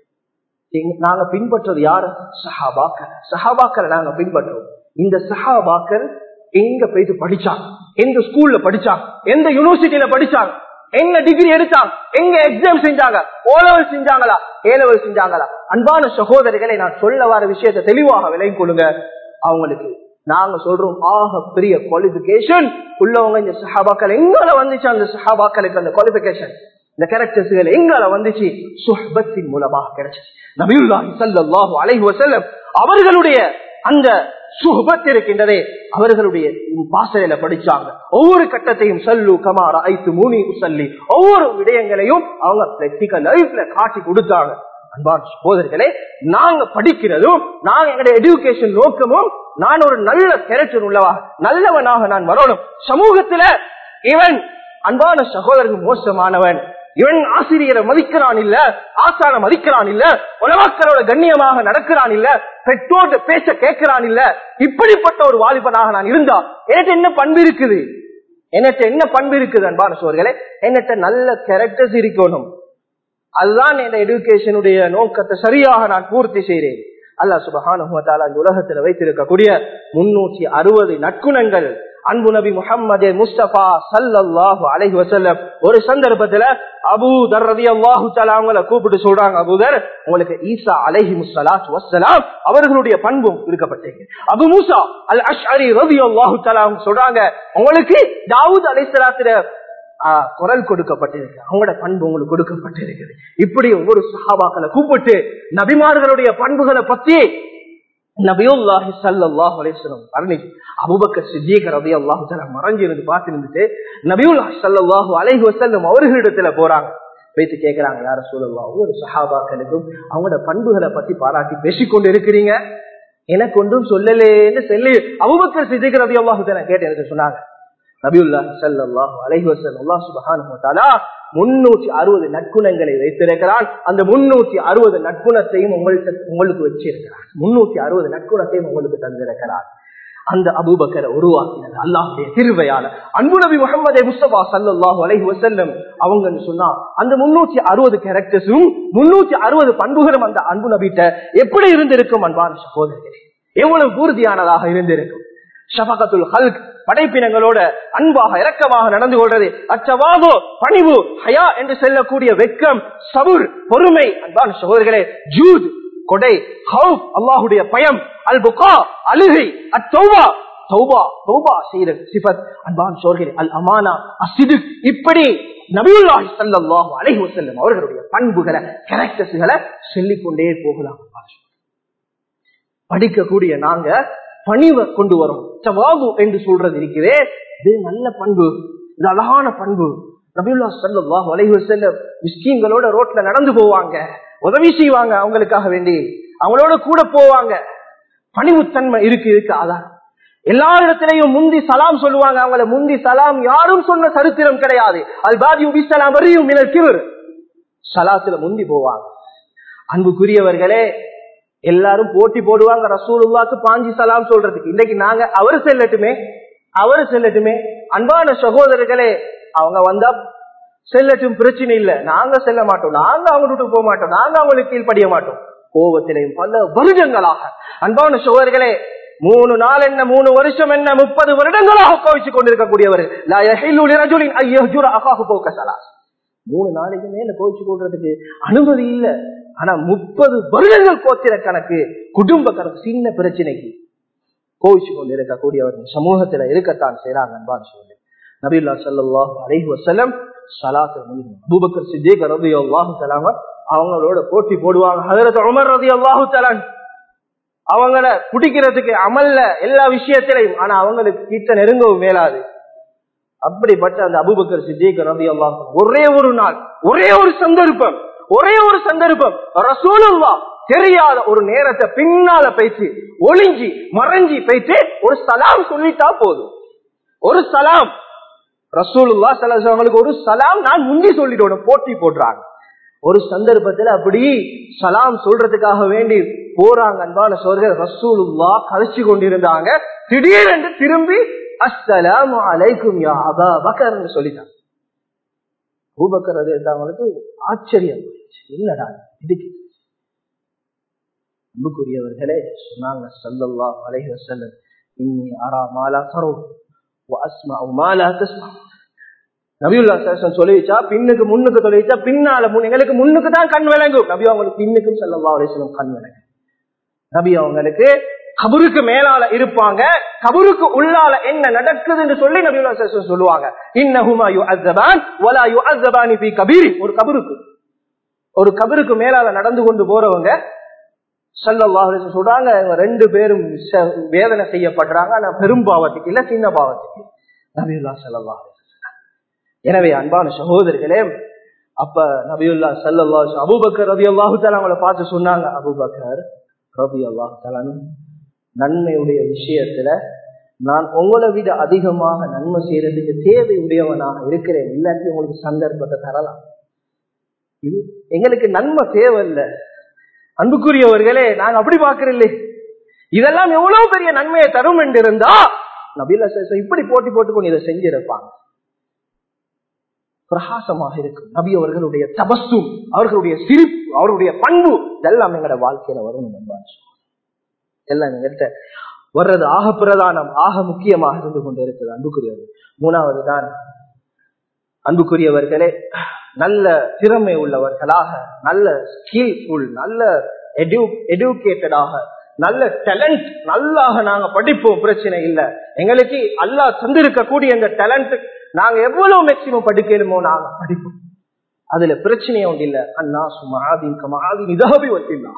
நாங்க பின்பற்றது யாரு சஹாபாக்கள் சஹாபாக்களை நாங்க பின்பற்றுறோம் இந்த சஹாபாக்கள் எங்க போயிட்டு படிச்சாங்க எந்த ஸ்கூல்ல படிச்சாங்க எந்த யூனிவர்சிட்டியில படிச்சாங்க எங்க டிகிரி எடுத்தாங்க எங்க எக்ஸாம் செஞ்சாங்க ஓ லெவல் செஞ்சாங்களா ஏ லெவல் செஞ்சாங்களா அன்பான சகோதரிகளை நான் சொல்ல வர விஷயத்தை தெளிவாக விலை கொள்ளுங்க அவங்களுக்கு நாங்க சொல்றோம் ஆக பெரிய குவாலிபிகேஷன் உள்ளவங்க இந்த சஹாபாக்கள் எங்கால வந்துச்சு அந்த சஹாபாக்களுக்கு அந்த குவாலிபிகேஷன் இந்த கேரக்டர்ஸ்கள் எங்கால வந்துச்சு சுஹபத்தின் மூலமாக கிடைச்சு நபியுல்லாஹி ஸல்லல்லாஹு அலைஹி வஸல்லம் அவர்களுடைய அந்த சுஹபத் இருக்கின்றதே அவர்களுடைய பாசையில படிச்சாங்க ஒவ்வொரு கட்டத்தையும் சல்லு கமாரா ஐத்து மூனி உசல்லி ஒவ்வொரு விடயங்களையும் அவங்க பிராக்டிக்கல் லைஃப்ல காட்டி கொடுத்தாங்க அன்பான சகோதரர்களே நாங்க படிக்கிறதும் நாங்க எங்களுடைய எஜுகேஷன் நோக்கமும் நான் ஒரு நல்ல கேரக்டர் உள்ளவா நல்லவனாக நான் வரணும் சமூகத்துல இவன் அன்பான சகோதரர்கள் மோசமானவன் இவன் ஆசிரியரை மதிக்கிறான் இல்ல ஆசான மதிக்கிறான் இல்ல உலமாக்களோட கண்ணியமாக நடக்கிறான் இல்ல பெற்றோர் பேச்ச கேட்கிறான் இல்ல இப்படிப்பட்ட ஒரு வாலிபனாக நான் இருந்தா எனக்கு என்ன பண்பு இருக்குது எனக்கு என்ன பண்பு இருக்குது அன்பான சோர்களே என்னட்ட நல்ல கேரக்டர்ஸ் இருக்கணும் அதுதான் இந்த எடுகேஷனுடைய நோக்கத்தை சரியாக நான் பூர்த்தி செய்கிறேன் அல்லா சுபஹானுவத்தால இந்த உலகத்துல வைத்திருக்கக்கூடிய முன்னூற்றி அறுபது நற்குணங்கள் அன்பு நபி முகமது முஸ்தபா சல்லாஹு அலஹி வசல்லம் ஒரு சந்தர்ப்பத்துல அபு தர் ரவி அல்லாஹு அவங்கள கூப்பிட்டு சொல்றாங்க அபுதர் உங்களுக்கு ஈசா அலஹி முஸ்லாத் வசலாம் அவர்களுடைய பண்பும் இருக்கப்பட்டீங்க அபு மூசா அல் அஷ்அரி ரவி அல்லாஹு அவங்க சொல்றாங்க உங்களுக்கு தாவூத் அலைசலாத்திர குரல் கொடுக்கப்பட்டிருக்கு அவங்களோட பண்பு உங்களுக்கு கொடுக்கப்பட்டிருக்குது இப்படி ஒவ்வொரு சஹாபாக்களை கூப்பிட்டு நபிமார்களுடைய பண்புகளை பத்தி நபியுல்லாஹி சல்லாஹ் அலிஸ்லம் வர்ணிச்சு அபுபக்கர் சித்திகர் ரபி அல்லாஹு மறைஞ்சிருந்து பார்த்துருந்துட்டு நபியுல்லாஹி சல்லாஹூ அலைஹி வசல்லம் அவர்களிடத்துல போறாங்க பேச்சு கேட்கிறாங்க யார சொல்லலாம் ஒவ்வொரு சஹாபாக்களுக்கும் அவங்களோட பண்புகளை பத்தி பாராட்டி பேசிக்கொண்டு இருக்கிறீங்க எனக்கு ஒன்றும் சொல்லலேன்னு சொல்லி அபுபக்கர் சித்திகர் ரபி அல்லாஹு கேட்டு எனக்கு சொன்னாங்க நபியுல்லா சல்லாஹ் அலைஹசன் அல்லா சுபஹானுவத்தாலா முன்னூற்றி அறுபது நற்குணங்களை வைத்திருக்கிறான் அந்த முன்னூற்றி அறுபது நற்குணத்தையும் உங்களுக்கு உங்களுக்கு வச்சிருக்கிறான் முன்னூற்றி அறுபது நற்குணத்தையும் உங்களுக்கு தந்திருக்கிறான் அந்த அபூபக்கரை உருவாக்கினது அல்லாஹுடைய திருவையால அன்பு நபி முகமது முஸ்தபா சல்லாஹூ அலைஹி வசல்லம் அவங்க சொன்னா அந்த முன்னூற்றி அறுபது கேரக்டர்ஸும் முன்னூற்றி அறுபது பண்புகளும் அந்த அன்பு நபிட்ட எப்படி இருந்திருக்கும் அன்பான சகோதரர்களே எவ்வளவு பூர்த்தியானதாக இருந்திருக்கும் ஷபகத்துல் ஹல்க் படைப்பினங்களோட அன்பாக இரக்கமாக நடந்து கொள்றது அச்சவாதோ பணிவு ஹயா என்று செல்லக்கூடிய வெக்கம் சபுர் பொறுமை அன்பான சகோதரர்களே ஜூத் கொடை ஹவுப் அல்லாஹுடைய பயம் அல் புகா அழுகை அத்தௌபா தௌபா தௌபா செய்த சிபத் அன்பான் சோர்களே அல் அமானா அசிது இப்படி நபியுல்லாஹி ஸல்லல்லாஹு அலைஹி வஸல்லம் அவர்களுடைய பண்புகளை கேரக்டர்ஸ்களை சொல்லிக் கொண்டே போகலாம் படிக்கக்கூடிய நாங்க பணிவை கொண்டு வரும் சவாபு என்று சொல்றது இருக்கிறே இது நல்ல பண்பு இது அழகான பண்பு நபியுல்லா சல்லாஹ் வலைவு செல்ல மிஸ்கீன்களோட ரோட்ல நடந்து போவாங்க உதவி செய்வாங்க அவங்களுக்காக வேண்டி அவங்களோட கூட போவாங்க பணிவுத்தன்மை இருக்கு இருக்கு அதான் எல்லா இடத்திலையும் முந்தி சலாம் சொல்லுவாங்க அவங்கள முந்தி சலாம் யாரும் சொன்ன சரித்திரம் கிடையாது அது பாதி உபிசலாம் வரையும் கிவர் சலாத்துல முந்தி போவாங்க அன்புக்குரியவர்களே எல்லாரும் போட்டி போடுவாங்க ரசூலுல்லாக்கு பாஞ்சி சலாம் சொல்றதுக்கு இன்னைக்கு நாங்க அவர் செல்லட்டுமே அவரு செல்லட்டுமே அன்பான சகோதரர்களே அவங்க வந்தா செல்லட்டும் பிரச்சனை இல்ல நாங்க செல்ல மாட்டோம் நாங்க அவங்க வீட்டுக்கு போக மாட்டோம் நாங்க அவங்களுக்கு கீழ்ப்படிய மாட்டோம் கோபத்திலையும் பல வருடங்களாக அன்பான சகோதரர்களே மூணு நாள் என்ன மூணு வருஷம் என்ன முப்பது வருடங்களாக கோவிச்சு கொண்டிருக்கக்கூடியவர் மூணு நாளைக்கு மேல கோவிச்சு கொள்றதுக்கு அனுமதி இல்ல ஆனா முப்பது வருடங்கள் கோத்திர கணக்கு குடும்ப கணக்கு சின்ன பிரச்சனைக்கு கோவிச்சு கொண்டு இருக்கக்கூடியவர்கள் சமூகத்துல இருக்கத்தான் செய்யறாங்க அன்பான சொல்லி நபில்லா சல்லாஹ் அலைஹி வசல்லம் சலாத்து அபூபக்கர் சித்திக் ரதி அல்லாஹு தலாம அவங்களோட போட்டி போடுவாங்க ஹதரத் உமர் ரதி அல்லாஹு தலான் அவங்கள குடிக்கிறதுக்கு அமல்ல எல்லா விஷயத்திலையும் ஆனா அவங்களுக்கு கிட்ட நெருங்கவும் மேலாது அப்படிப்பட்ட அந்த அபுபக்கர் சித்திக் ரதி அல்லாஹ் ஒரே ஒரு நாள் ஒரே ஒரு சந்தர்ப்பம் ஒரே ஒரு சந்தர்ப்பம் ரசூலுல்லா தெரியாத ஒரு நேரத்தை பின்னால போயிட்டு ஒளிஞ்சி மறைஞ்சி போயிட்டு ஒரு சலாம் சொல்லிட்டா போதும் ஒரு சலாம் ரசூலுல்லா சலாசவங்களுக்கு ஒரு சலாம் நான் முந்தி சொல்லிட்டு போட்டி போடுறாங்க ஒரு சந்தர்ப்பத்துல அப்படி சலாம் சொல்றதுக்காக வேண்டி போறாங்க அன்பான சோர்கள் ரசூலுல்லா கழிச்சு கொண்டிருந்தாங்க திடீரென்று திரும்பி அஸ்ஸலாம் அலைக்கும் யா அபா பக்கர்னு சொல்லிட்டாங்க பூபக்கர் அது அவங்களுக்கு ஆச்சரியம் என்னடா இதுக்கு அன்புக்குரியவர்களே சொன்னாங்க சல்லல்லா அலைஹி வஸல்லம் இன்னி அரா மாலா தரோ அஸ்மா மாலா தஸ்மா நபியுல்லா சேஷன் சொல்லிச்சா பின்னுக்கு முன்னுக்கு சொல்லிச்சா பின்னால எங்களுக்கு முன்னுக்கு தான் கண் விளங்கும் நபி அவங்களுக்கு பின்னுக்கும் சல்லல்லா அலிஸ்லம் கண் விளங்கும் நபி அவங்களுக்கு கபருக்கு மேலால இருப்பாங்க கபருக்கு உள்ளால என்ன நடக்குதுன்னு சொல்லி நபியுல்லா சேஷன் சொல்லுவாங்க இன்னஹுமா யு அஸ்ஸபான் வலா யு அஸ்ஸபானி ஃபீ கபீரி ஒரு கபருக்கு ஒரு கபருக்கு மேலால நடந்து கொண்டு போறவங்க சல்லாஹ் சொல்றாங்க ரெண்டு பேரும் வேதனை செய்யப்படுறாங்க ஆனா பெரும் பாவத்துக்கு இல்ல சின்ன பாவத்துக்கு நபியுல்லா சல்லா எனவே அன்பான சகோதரர்களே அப்ப நபியுல்லா சல்லா அபுபக்கர் ரவி அல்லாஹு அவங்கள பார்த்து சொன்னாங்க அபுபக்கர் ரவி அல்லாஹு நன்மையுடைய விஷயத்துல நான் உங்களை விட அதிகமாக நன்மை செய்யறதுக்கு தேவை உடையவனாக இருக்கிறேன் இல்லாட்டி உங்களுக்கு சந்தர்ப்பத்தை தரலாம் இது எங்களுக்கு நன்மை தேவையில்லை அன்புக்குரியவர்களே நாங்க அப்படி பாக்குறோம் இதெல்லாம் எவ்வளவு பெரிய நன்மையை தரும் என்று இருந்தா நபீல இப்படி போட்டி போட்டுக்கொண்டு இதை செஞ்சிருப்பாங்க பிரகாசமாக இருக்கும் நபி அவர்களுடைய தபஸும் அவர்களுடைய சிரிப்பு அவருடைய பண்பு இதெல்லாம் எங்களோட வாழ்க்கையில வரும் எல்லாம் எங்கள்கிட்ட வர்றது ஆக பிரதானம் ஆக முக்கியமாக இருந்து கொண்டு இருக்குது அன்புக்குரியவர் மூணாவது தான் அன்புக்குரியவர்களே நல்ல திறமை உள்ளவர்களாக நல்ல ஸ்கில்ஃபுல் நல்ல எடுக்கேட்டடாக நல்ல டேலண்ட் நல்லாக நாங்க படிப்போம் பிரச்சனை இல்ல எங்களுக்கு அல்லா தந்திருக்கக்கூடிய இந்த டேலண்ட் நாங்க எவ்வளவு மேக்சிமம் படிக்கணுமோ நாங்க படிப்போம் அதுல பிரச்சனையே ஒன்று இல்ல அண்ணா சுமாதின் கமாதின் இதாபி வச்சில்லா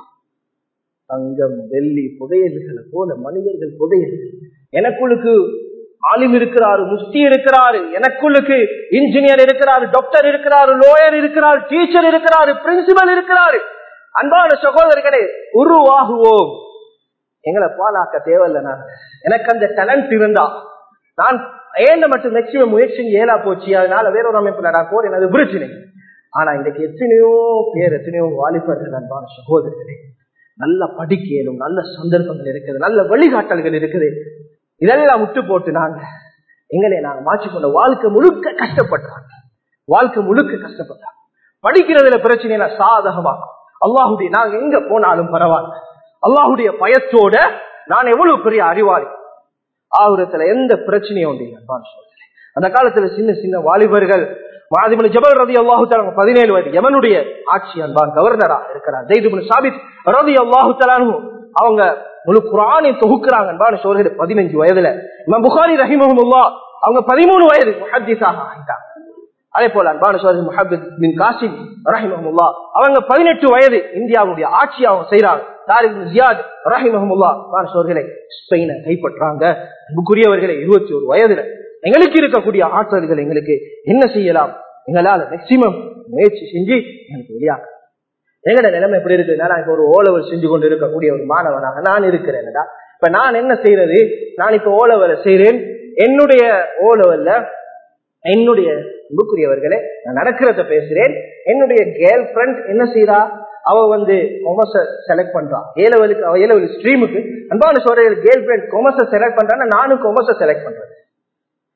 தங்கம் வெள்ளி புதையல்களை போல மனிதர்கள் புதையல்கள் எனக்குள்ளுக்கு ஆலிம் இருக்கிறாரு முஸ்தி இருக்கிறாரு எனக்குள்ளுக்கு இன்ஜினியர் இருக்கிறாரு டாக்டர் இருக்கிறாரு லோயர் இருக்கிறாரு டீச்சர் இருக்கிறாரு பிரின்சிபல் இருக்கிறாரு அன்பான சகோதரர்களே உருவாகுவோம் எங்களை பாலாக்க தேவையில்ல நான் எனக்கு அந்த டேலண்ட் இருந்தா நான் ஏண்ட மட்டும் மேக்சிமம் முயற்சி ஏலா போச்சு அதனால வேறொரு அமைப்புல நான் போறேன் அது பிரச்சனை ஆனா இன்றைக்கு எத்தனையோ பேர் எத்தனையோ வாலிபர்கள் அன்பான சகோதரர்களே நல்ல படிக்கலும் நல்ல சந்தர்ப்பங்கள் இருக்குது நல்ல வழிகாட்டல்கள் இருக்குது இதெல்லாம் விட்டு போட்டு நாங்க எங்களை நாங்க மாற்றிக்கொண்ட வாழ்க்கை முழுக்க கஷ்டப்படுறாங்க வாழ்க்கை முழுக்க கஷ்டப்படுறாங்க படிக்கிறதுல பிரச்சனை சாதகமாக்கும் அல்லாஹுடைய நாங்க எங்க போனாலும் பரவாயில்ல அல்லாஹுடைய பயத்தோட நான் எவ்வளவு பெரிய அறிவாளி ஆகுரத்துல எந்த பிரச்சனையும் உண்டு அந்த காலத்துல சின்ன சின்ன வாலிபர்கள் மாதிபுல் ஜபல் ரதி அல்லாஹு பதினேழு வயது யமனுடைய ஆட்சி அன்பான் கவர்னரா இருக்கிறார் ஜெய்துபுல் சாபித் ரதி அல்லாஹு தலானு அவங்க முழு குரானை தொகுக்கிறாங்க அன்பான சோழர்கள் பதினஞ்சு வயதுல இமாம் புகாரி ரஹிமஹமுல்லா அவங்க பதிமூணு வயது முஹத்திஸாக ஆகிட்டாங்க அதே போல அன்பான சோழர் முஹபித் பின் காசிம் ரஹிமஹமுல்லா அவங்க பதினெட்டு வயது இந்தியாவுடைய ஆட்சி அவங்க செய்யறாங்க தாரிக் ஜியாத் ரஹிமஹமுல்லா அன்பான சோழர்களை ஸ்பெயினை கைப்பற்றாங்க அன்புக்குரியவர்களை இருபத்தி ஒரு வயதுல எங்களுக்கு இருக்கக்கூடிய ஆற்றல்கள் எங்களுக்கு என்ன செய்யலாம் எங்களால மேக்சிமம் முயற்சி செஞ்சு எனக்கு வெளியாக எங்கட நிலைமை எப்படி இருக்கு நான் இப்ப ஒரு ஓலவல் செஞ்சு கொண்டு இருக்கக்கூடிய ஒரு மாணவனாக நான் இருக்கிறேன்டா இப்ப நான் என்ன செய்யறது நான் இப்ப ஓலவலை செய்யறேன் என்னுடைய ஓலவல்ல என்னுடைய அன்புக்குரியவர்களே நான் நடக்கிறத பேசுறேன் என்னுடைய கேர்ள் ஃபிரெண்ட் என்ன செய்யறா அவ வந்து கொமர்ஸ செலக்ட் பண்றான் ஏலவலுக்கு அவ ஏலவல் ஸ்ட்ரீமுக்கு அன்பான சோழர்கள் கேர்ள் ஃபிரெண்ட் கொமர்ஸ செலக்ட் பண்றான்னா நானும் கொமர்ஸ செலக்ட் பண்றேன்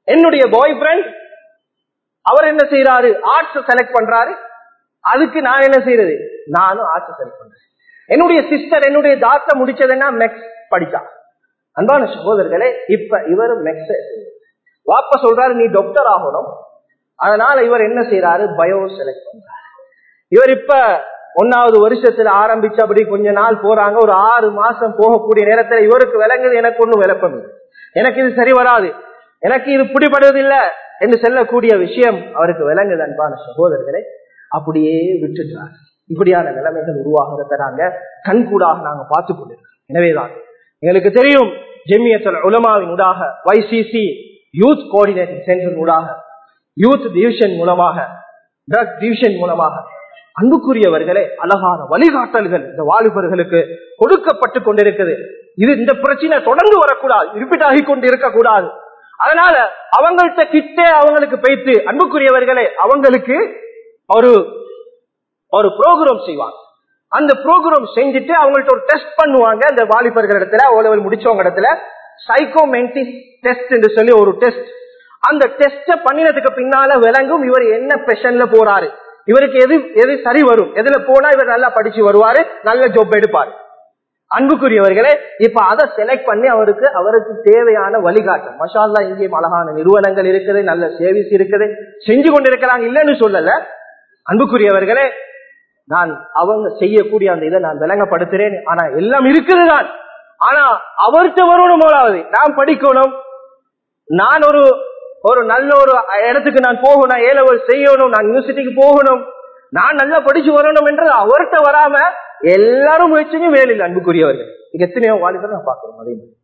என்னுடைய பாய் ஃப்ரெண்ட் அவர் என்ன செய்யறாரு ஆர்ட்ஸ் செலக்ட் பண்றாரு அதுக்கு நான் என்ன செய்யறது நானும் ஆர்ட்ஸ் செலக்ட் பண்றேன் என்னுடைய சிஸ்டர் என்னுடைய தாத்தா முடிச்சதுன்னா மெக்ஸ் படிச்சா அன்பான சகோதரர்களே இப்ப இவர் மெக்ஸ் வாப்ப சொல்றாரு நீ டாக்டர் ஆகணும் அதனால இவர் என்ன செய்யறாரு பயோ செலக்ட் பண்றாரு இவர் இப்ப ஒன்னாவது வருஷத்துல ஆரம்பிச்சு அப்படி கொஞ்ச நாள் போறாங்க ஒரு ஆறு மாசம் போகக்கூடிய நேரத்துல இவருக்கு விளங்குது எனக்கு ஒண்ணும் விளக்கம் இல்லை எனக்கு இது சரி வராது எனக்கு இது பிடிபடுவதில்லை என்று சொல்லக்கூடிய விஷயம் அவருக்கு விளங்குது அன்பான சகோதரர்களை அப்படியே விட்டுட்டார் இப்படியான நிலைமைகள் உருவாகிறத நாங்க கண்கூடாக நாங்க பார்த்து கொண்டிருக்கோம் எனவேதான் எங்களுக்கு தெரியும் ஜெமியத்தல் உலமாவின் ஊடாக வைசிசி யூத் கோஆர்டினேட்டிங் சென்டர் ஊடாக யூத் டிவிஷன் மூலமாக ட்ரக் டிவிஷன் மூலமாக அன்புக்குரியவர்களே அழகான வழிகாட்டல்கள் இந்த வாலிபர்களுக்கு கொடுக்கப்பட்டு கொண்டிருக்குது இது இந்த பிரச்சனை தொடர்ந்து வரக்கூடாது ரிப்பீட் ஆகி கொண்டு இருக்கக்கூடாது அதனால அவங்கள்ட்ட கிட்டே அவங்களுக்கு பைத்து அன்புக்குரியவர்களே அவங்களுக்கு ஒரு ஒரு ப்ரோக்ராம் செய்வாங்க அந்த ப்ரோக்ராம் செஞ்சுட்டு அவங்கள்ட்ட ஒரு டெஸ்ட் பண்ணுவாங்க அந்த வாலிபர்கள் இடத்துல ஓ லெவல் முடிச்சவங்க இடத்துல சைக்கோமென்டிக் டெஸ்ட் என்று சொல்லி ஒரு டெஸ்ட் அந்த டெஸ்ட பண்ணினதுக்கு பின்னால விளங்கும் இவர் என்ன பெஷன்ல போறாரு இவருக்கு எது எது சரி வரும் எதுல போனா இவர் நல்லா படிச்சு வருவாரு நல்ல ஜாப் எடுப்பாரு அன்புக்குரியவர்களே இப்ப அதை செலக்ட் பண்ணி அவருக்கு அவருக்கு தேவையான வழிகாட்டும் மஷால்லா இங்கேயும் அழகான நிறுவனங்கள் இருக்குது நல்ல சேவிஸ் இருக்குது செஞ்சு கொண்டிருக்கிறாங்க இல்லைன்னு சொல்லல அன்புக்குரியவர்களே நான் அவங்க செய்யக்கூடிய அந்த இதை நான் விளங்கப்படுத்துறேன் ஆனா எல்லாம் இருக்குதுதான் ஆனா அவர்கிட்ட வரணும் போலாவது நான் படிக்கணும் நான் ஒரு ஒரு நல்ல ஒரு இடத்துக்கு நான் போகணும் ஏ லெவல் செய்யணும் நான் யூனிவர்சிட்டிக்கு போகணும் நான் நல்லா படிச்சு வரணும் என்று அவர்கிட்ட வராம எல்லாரும் முயற்சியும் வேலையில் அன்புக்குரியவர்கள் இங்க எத்தனையோ வாலிபர் நான் பார்க்கிறோம் அதே மாதிரி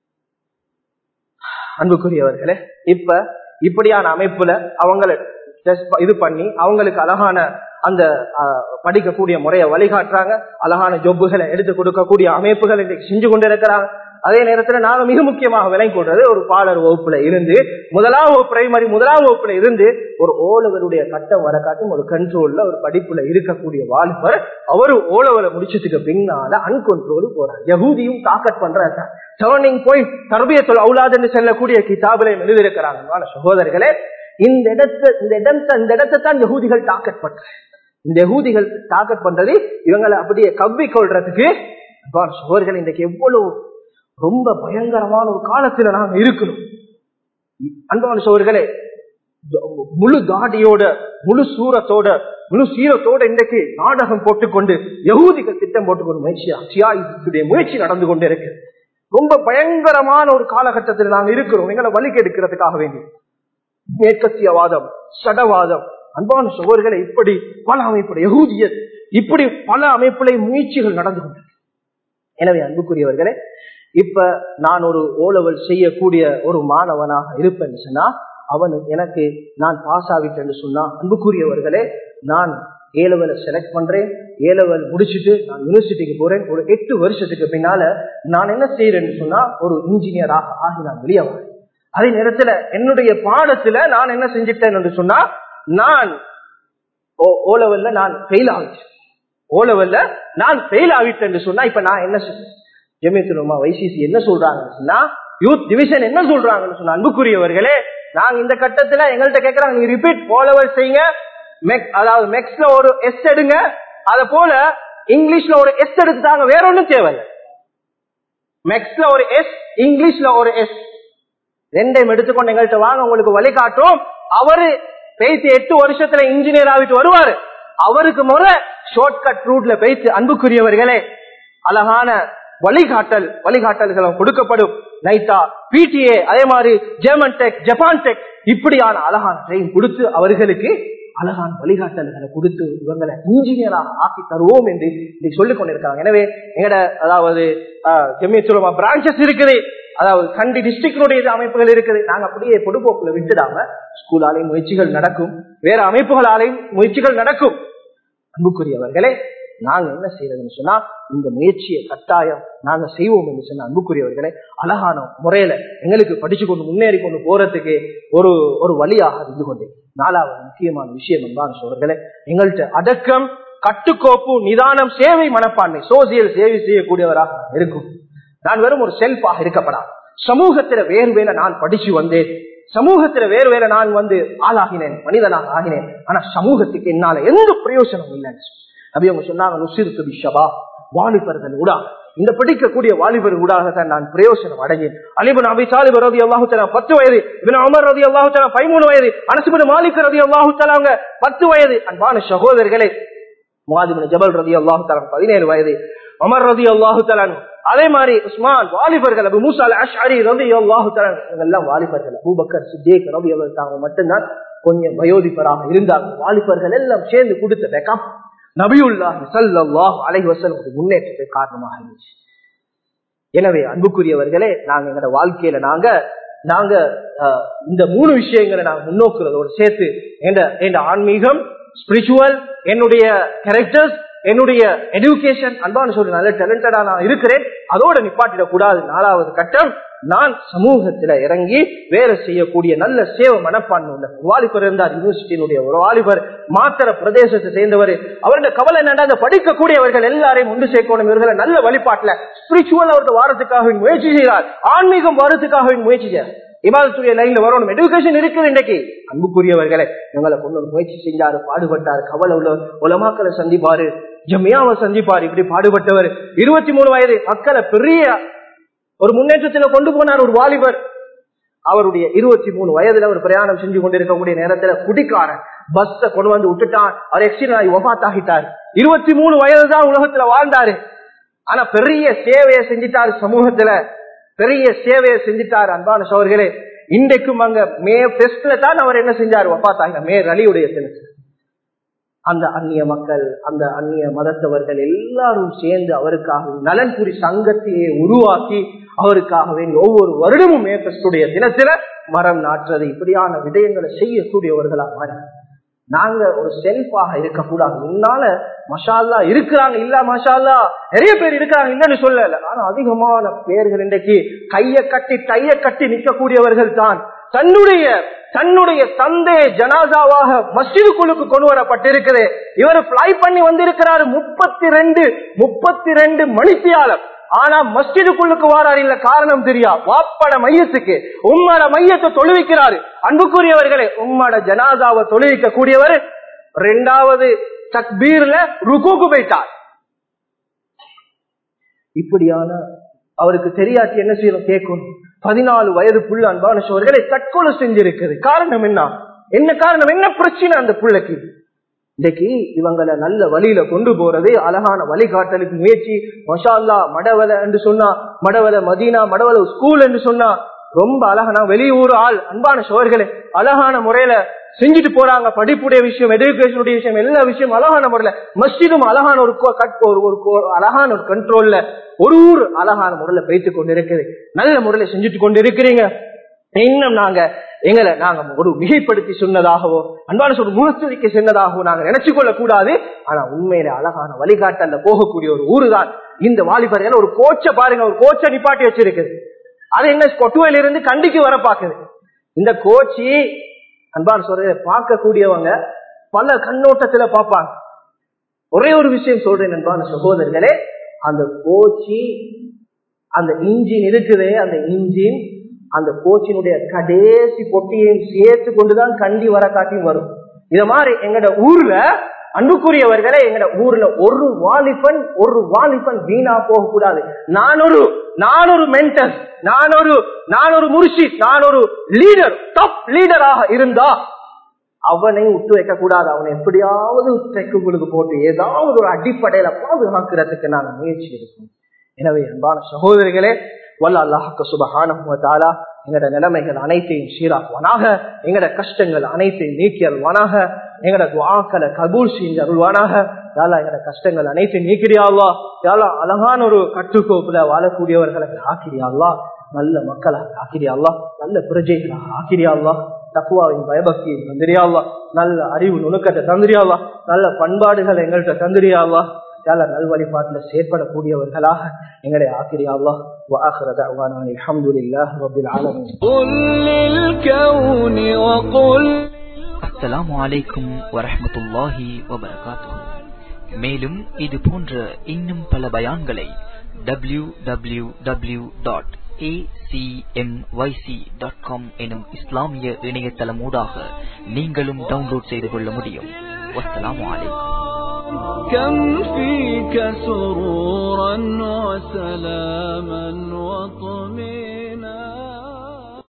அன்புக்குரியவர்களே இப்ப இப்படியான அமைப்புல அவங்களை இது பண்ணி அவங்களுக்கு அழகான அந்த படிக்கக்கூடிய முறையை வழிகாட்டுறாங்க அழகான ஜொப்புகளை எடுத்து கொடுக்கக்கூடிய அமைப்புகள் இன்றைக்கு செஞ்சு கொண்டிருக்கிறாங்க அதே நேரத்துல நாங்க மிக முக்கியமாக விலை கொள்றது ஒரு பாலர் வகுப்புல இருந்து முதலாம் வகுப்பு பிரைமரி முதலாம் வகுப்புல இருந்து ஒரு ஓலவருடைய கட்டம் வர காட்டும் ஒரு கண்ட்ரோல்ல ஒரு படிப்புல இருக்கக்கூடிய வாலிபர் அவரு ஓலவரை முடிச்சதுக்கு பின்னால அன்கொண்ட்ரோல் போறார் யகூதியும் தாக்கட் பண்றாங்க டேர்னிங் பாயிண்ட் தர்பியத்தில் அவுலாதுன்னு செல்லக்கூடிய கிதாபில எழுதியிருக்கிறாங்க சகோதரர்களே இந்த இடத்தை இந்த இடத்தை இந்த இடத்தை தான் யகூதிகள் தாக்கட் பண்ற இந்த யகூதிகள் தாக்கட் பண்றது இவங்களை அப்படியே கவ்வி கொள்றதுக்கு சகோதரர்கள் இன்றைக்கு எவ்வளவு ரொம்ப பயங்கரமான ஒரு காலத்துல நாங்க இருக்கணும் அன்பான சோர்களே முழு தாடியோட முழு சூரத்தோட முழு சீரத்தோட இன்றைக்கு நாடகம் போட்டுக்கொண்டு யகூதிகள் திட்டம் போட்டுக்கொண்டு முயற்சியா முயற்சி நடந்து கொண்டு இருக்கு ரொம்ப பயங்கரமான ஒரு காலகட்டத்தில் நாங்க இருக்கிறோம் எங்களை வலிக்கு எடுக்கிறதுக்காக வேண்டி மேற்கத்தியவாதம் சடவாதம் அன்பான சோர்களை இப்படி பல அமைப்புடைய யகூதியர் இப்படி பல அமைப்புல முயற்சிகள் நடந்து கொண்டு எனவே அன்புக்குரியவர்களே இப்ப நான் ஒரு ஓலவல் செய்யக்கூடிய ஒரு மாணவனாக இருப்பேன் சொன்னா அவன் எனக்கு நான் பாஸ் ஆகிட்டேன்னு சொன்னா அன்புக்குரியவர்களே நான் ஏலவலை செலக்ட் பண்றேன் ஏலவல் முடிச்சுட்டு நான் யூனிவர்சிட்டிக்கு போறேன் ஒரு எட்டு வருஷத்துக்கு பின்னால நான் என்ன செய்யறேன்னு சொன்னா ஒரு இன்ஜினியராக ஆகி நான் வெளியே வரேன் அதே நேரத்துல என்னுடைய பாடத்துல நான் என்ன செஞ்சிட்டேன் என்று சொன்னா நான் ஓ லெவல்ல நான் ஃபெயில் ஆகிட்டேன் ஓ லெவல்ல நான் ஃபெயில் ஆகிட்டேன் சொன்னா இப்ப நான் என்ன செய்வேன் ஜெமியத்துலமா வைசிசி என்ன சொல்றாங்கன்னு சொன்னா யூத் டிவிஷன் என்ன சொல்றாங்கன்னு சொன்னா அன்புக்குரியவர்களே நாங்க இந்த கட்டத்துல எங்கள்கிட்ட கேட்கறாங்க நீங்க ரிப்பீட் ஓலவர் செய்யுங்க அதாவது மெக்ஸ்ல ஒரு எஸ் எடுங்க அத போல இங்கிலீஷ்ல ஒரு எஸ் எடுத்துட்டாங்க வேற ஒன்றும் தேவையில்லை மெக்ஸ்ல ஒரு எஸ் இங்கிலீஷ்ல ஒரு எஸ் ரெண்டையும் எடுத்துக்கொண்டு எங்கள்கிட்ட வாங்க உங்களுக்கு வழிகாட்டும் அவரு பேசி எட்டு வருஷத்துல இன்ஜினியர் ஆகிட்டு வருவாரு அவருக்கு முறை ஷார்ட்கட் ரூட்ல பேசி அன்புக்குரியவர்களே அழகான வழிகாட்டல் வழிகாட்டல்கள் கொடுக்கப்படும் நைட்டா பிடிஏ அதே மாதிரி ஜெர்மன் டெக் ஜப்பான் டெக் இப்படியான அழகான ட்ரெயின் கொடுத்து அவர்களுக்கு அழகான வழிகாட்டல்களை கொடுத்து இவங்களை இன்ஜினியராக ஆக்கி தருவோம் என்று இன்னைக்கு சொல்லிக் கொண்டிருக்காங்க எனவே எங்கட அதாவது ஜெமியத்துலமா பிரான்சஸ் இருக்குது அதாவது கண்டி டிஸ்ட்ரிக்டுடைய அமைப்புகள் இருக்குது நாங்க அப்படியே பொதுப்போக்குல விட்டுடாம ஸ்கூலாலையும் முயற்சிகள் நடக்கும் வேற அமைப்புகளாலையும் முயற்சிகள் நடக்கும் அன்புக்குரியவர்களே நாங்க என்ன செய்யறதுன்னு சொன்னா இந்த முயற்சியை கட்டாயம் நாங்க செய்வோம் என்று சொன்ன அன்புக்குரியவர்களே அழகான முறையில எங்களுக்கு படிச்சு கொண்டு முன்னேறி கொண்டு போறதுக்கு ஒரு ஒரு வழியாக இருந்து கொண்டே நாலாவது முக்கியமான விஷயம் என்பான் சோழர்களே எங்கள்கிட்ட அடக்கம் கட்டுக்கோப்பு நிதானம் சேவை மனப்பான்மை சோசியல் சேவை செய்யக்கூடியவராக இருக்கும் நான் வெறும் ஒரு செல்ஃபாக இருக்கப்படாது சமூகத்தில வேறு வேலை நான் படிச்சு வந்தேன் சமூகத்துல வேறு வேற நான் வந்து ஆளாகினேன் மனிதனாக ஆகினேன் ஆனா சமூகத்துக்கு என்னால எந்த பிரயோஜனம் இல்லைன்னு அப்படி அவங்க சொன்னாங்க நுசிறுத்து பிஷபா வாலிபர்கள் கூட இந்த படிக்கக்கூடிய வாலிபர் ஊடாகத்தான் நான் பிரயோஜனம் அடைஞ்சேன் அலிபன் அபி சாலிப் ரதி அல்லாஹு பத்து வயது இவன் அமர் ரதி அல்லாஹு பதிமூணு வயது அனசுபின் மாலிக் ரதி அல்லாஹு பத்து வயது அன்பான சகோதரர்களே முகாதிபின் ஜபல் ரதி அல்லாஹு பதினேழு வயது அமர் ரதி அல்லாஹு தலான் அதே மாதிரி உஸ்மான் வாலிபர்கள் அபு மூசா அஷ்அரி ரதி அல்லாஹு தலான் இவங்கெல்லாம் வாலிபர்கள் அபூபக்கர் சித்தேக் ரதி தாங்க மட்டும்தான் கொஞ்சம் வயோதிபராக இருந்தாங்க வாலிபர்கள் எல்லாம் சேர்ந்து கொடுத்த பேக்கம் நபியுல்லாஹி சல்லாஹ் அலை வசல் முன்னேற்றத்துக்கு காரணமாக இருந்துச்சு எனவே அன்புக்குரியவர்களே நாங்க எங்களோட வாழ்க்கையில நாங்க நாங்க இந்த மூணு விஷயங்களை நாங்க முன்னோக்குறதோடு சேர்த்து எந்த ஆன்மீகம் ஸ்பிரிச்சுவல் என்னுடைய கேரக்டர்ஸ் என்னுடைய எஜுகேஷன் அன்பான சொல்லி நல்ல டேலண்டடா நான் இருக்கிறேன் அதோட நிப்பாட்டிடக் கூடாது நாலாவது கட்டம் நான் சமூகத்துல இறங்கி வேலை செய்யக்கூடிய நல்ல சேவ மனப்பான்மை உள்ள ஒரு வாலிபர் இருந்தார் யூனிவர்சிட்டியினுடைய ஒரு வாலிபர் மாத்திர பிரதேசத்தை சேர்ந்தவர் அவருடைய கவலை என்னடா அந்த படிக்கக்கூடியவர்கள் எல்லாரையும் ஒன்று சேர்க்கணும் இவர்களை நல்ல வழிபாட்டுல ஸ்பிரிச்சுவல் அவருடைய வாரத்துக்காக முயற்சி செய்கிறார் ஆன்மீகம் வாரத்துக்காக முயற்சி செய்கிறார் இமாதத்துடைய லைன்ல வரணும் எஜுகேஷன் இருக்குது இன்றைக்கு அன்புக்குரியவர்களை இவங்களை கொண்டு முயற்சி செஞ்சாரு பாடுபட்டாரு கவலை உள்ள உலமாக்களை சந்திப்பாரு ஜமியாவை சந்திப்பாரு இப்படி பாடுபட்டவர் இருபத்தி மூணு வயது மக்களை பெரிய ஒரு முன்னேற்றத்துல கொண்டு போனார் ஒரு வாலிபர் அவருடைய இருபத்தி மூணு வயதுல ஒரு பிரயாணம் செஞ்சு கொண்டிருக்கக்கூடிய நேரத்துல குடிக்காரன் பஸ்ஸ கொண்டு வந்து விட்டுட்டான் அவர் எக்ஸிடென்ட் ஆகி ஒபாத்தாகிட்டார் இருபத்தி மூணு வயது தான் உலகத்துல வாழ்ந்தாரு ஆனா பெரிய சேவையை செஞ்சிட்டாரு சமூகத்துல பெரிய சேவையை செஞ்சிட்டாரு அன்பான சோர்களே இன்றைக்கும் அங்க மே பெஸ்ட்ல தான் அவர் என்ன செஞ்சாரு ஒப்பாத்தாங்க மே ரலியுடைய தினத்துல அந்த அந்நிய மக்கள் அந்த அந்நிய மதத்தவர்கள் எல்லாரும் சேர்ந்து அவருக்காக நலன்புரி சங்கத்தையே உருவாக்கி அவருக்காக வேண்டி ஒவ்வொரு வருடமும் மேற்பஸ்டுடைய தினத்தில மரம் நாட்டுறது இப்படியான விடயங்களை செய்யக்கூடியவர்களா மாறி நாங்க ஒரு செல்ஃபாக இருக்கக்கூடாது முன்னால மஷால்லா இருக்கிறாங்க இல்ல மஷால்லா நிறைய பேர் இருக்கிறாங்க இல்லன்னு சொல்லல ஆனா அதிகமான பேர்கள் இன்றைக்கு கைய கட்டி டைய கட்டி நிற்கக்கூடியவர்கள் தான் தன்னுடைய தன்னுடைய தந்தையை ஜனாதாவாக மஸ்ஜிதுக்குழுக்கு கொண்டு வரப்பட்டிருக்குது இவர் பிளை பண்ணி வந்திருக்கிறாரு முப்பத்தி ரெண்டு முப்பத்தி ரெண்டு மணித்தியாலம் ஆனா மஸ்ஜிதுக்குள்ளுக்கு வாராரு இல்ல காரணம் தெரியா வாப்பட மையத்துக்கு உம்மட மையத்தை தொழுவிக்கிறாரு அன்புக்குரியவர்களே உம்மட ஜனாதாவை தொழுவிக்க கூடியவர் ரெண்டாவது தக்பீர்ல ருக்குக்கு போயிட்டார் இப்படியான அவருக்கு தெரியாட்டி என்ன செய்யணும் கேட்கும் பதினாலு வயது புள்ள அன்பான சோழர்களை தற்கொலை செஞ்சிருக்குது காரணம் என்ன என்ன காரணம் என்ன பிரச்சனை அந்த புள்ளைக்கு இன்னைக்கு இவங்களை நல்ல வழியில கொண்டு போறது அழகான வழிகாட்டலுக்கு முயற்சி மஷால்லா மடவலை என்று சொன்னா மடவலை மதீனா மடவலை ஸ்கூல் என்று சொன்னா ரொம்ப அழகான வெளியூர் ஆள் அன்பான சோழர்களே அழகான முறையில செஞ்சுட்டு போறாங்க படிப்புடைய விஷயம் எஜுகேஷனுடைய விஷயம் எல்லா விஷயம் அழகான முறையில மஸ்ஜிதும் அழகான ஒரு ஒரு அழகான ஒரு கண்ட்ரோல்ல ஒரு ஊர் அழகான முறையில வைத்துக் கொண்டு இருக்குது நல்ல முறையில செஞ்சுட்டு கொண்டு இருக்கிறீங்க இன்னும் நாங்க எங்களை நாங்க ஒரு மிகைப்படுத்தி சொன்னதாகவோ அன்பான சொல் முகத்துதிக்க சொன்னதாகவோ நாங்க நினைச்சு கொள்ள கூடாது ஆனா உண்மையில அழகான வழிகாட்டல்ல போகக்கூடிய ஒரு ஊரு தான் இந்த வாலிபர்கள் ஒரு கோச்சை பாருங்க ஒரு கோச்சை நிப்பாட்டி வச்சிருக்குது அது என்ன கொட்டுவையில இருந்து கண்டிக்கு வர பாக்குது இந்த கோச்சி அன்பான சொல்ற பார்க்கக்கூடியவங்க பல கண்ணோட்டத்துல பார்ப்பாங்க ஒரே ஒரு விஷயம் சொல்றேன் அன்பான சகோதரர்களே அந்த கோச்சி அந்த இன்ஜின் இருக்குதே அந்த இன்ஜின் அந்த கோச்சினுடைய கடைசி பொட்டியையும் சேர்த்து கொண்டுதான் கண்டி வர காட்டியும் வரும் இத மாதிரி எங்கட ஊர்ல அன்புக்குரியவர்களே எங்கட ஊர்ல ஒரு வாலிபன் ஒரு வாலிபன் வீணா போக கூடாது நான் ஒரு நான் ஒரு மென்டர் நான் ஒரு நான் ஒரு முர்ஷித் நான் ஒரு லீடர் டாப் லீடராக இருந்தா அவனை விட்டு வைக்க கூடாது அவனை எப்படியாவது ட்ரெக்குகளுக்கு போட்டு ஏதாவது ஒரு அடிப்படையில பாதுகாக்கிறதுக்கு நாங்கள் முயற்சி எடுக்கணும் எனவே அன்பான சகோதரிகளே வல்ல அல்லாஹக்க சுபஹானா எங்கட நிலைமைகள் அனைத்தையும் சீராக்குவானாக எங்கட கஷ்டங்கள் அனைத்தையும் நீக்கி அருள்வானாக எங்கட துவாக்களை கபூல் செஞ்சு அருள்வானாக யாலா எங்கட கஷ்டங்கள் அனைத்தையும் நீக்கிறியாவா யாலா அழகான ஒரு கட்டுக்கோப்புல வாழக்கூடியவர்களை ஆக்கிறியாவா நல்ல மக்களாக ஆக்கிறியாவா நல்ல பிரஜைகளாக ஆக்கிறியாவா தக்குவாவின் பயபக்தியை தந்திரியாவா நல்ல அறிவு நுணுக்கத்தை தந்திரியாவா நல்ல பண்பாடுகள் எங்கள்கிட்ட தந்திரியாவா யால நல்வழிபாட்டுல செயற்படக்கூடியவர்களாக எங்களை ஆக்கிரியாவா وآخر دعوانا الحمد لله رب العالمين قل للكون وقل அஸ்ஸலாமு அலைக்கும் வரஹ்மத்துல்லாஹி வபரகாத்துஹு மேலும் இது போன்ற இன்னும் பல பயான்களை www.acmyc.com டாட் காம் எனும் இஸ்லாமிய இணையதளம் ஊடாக நீங்களும் டவுன்லோட் செய்து கொள்ள முடியும் வஸ்ஸலாமு அலைக்கும் كم فيك سرورا وسلاما وطمئنا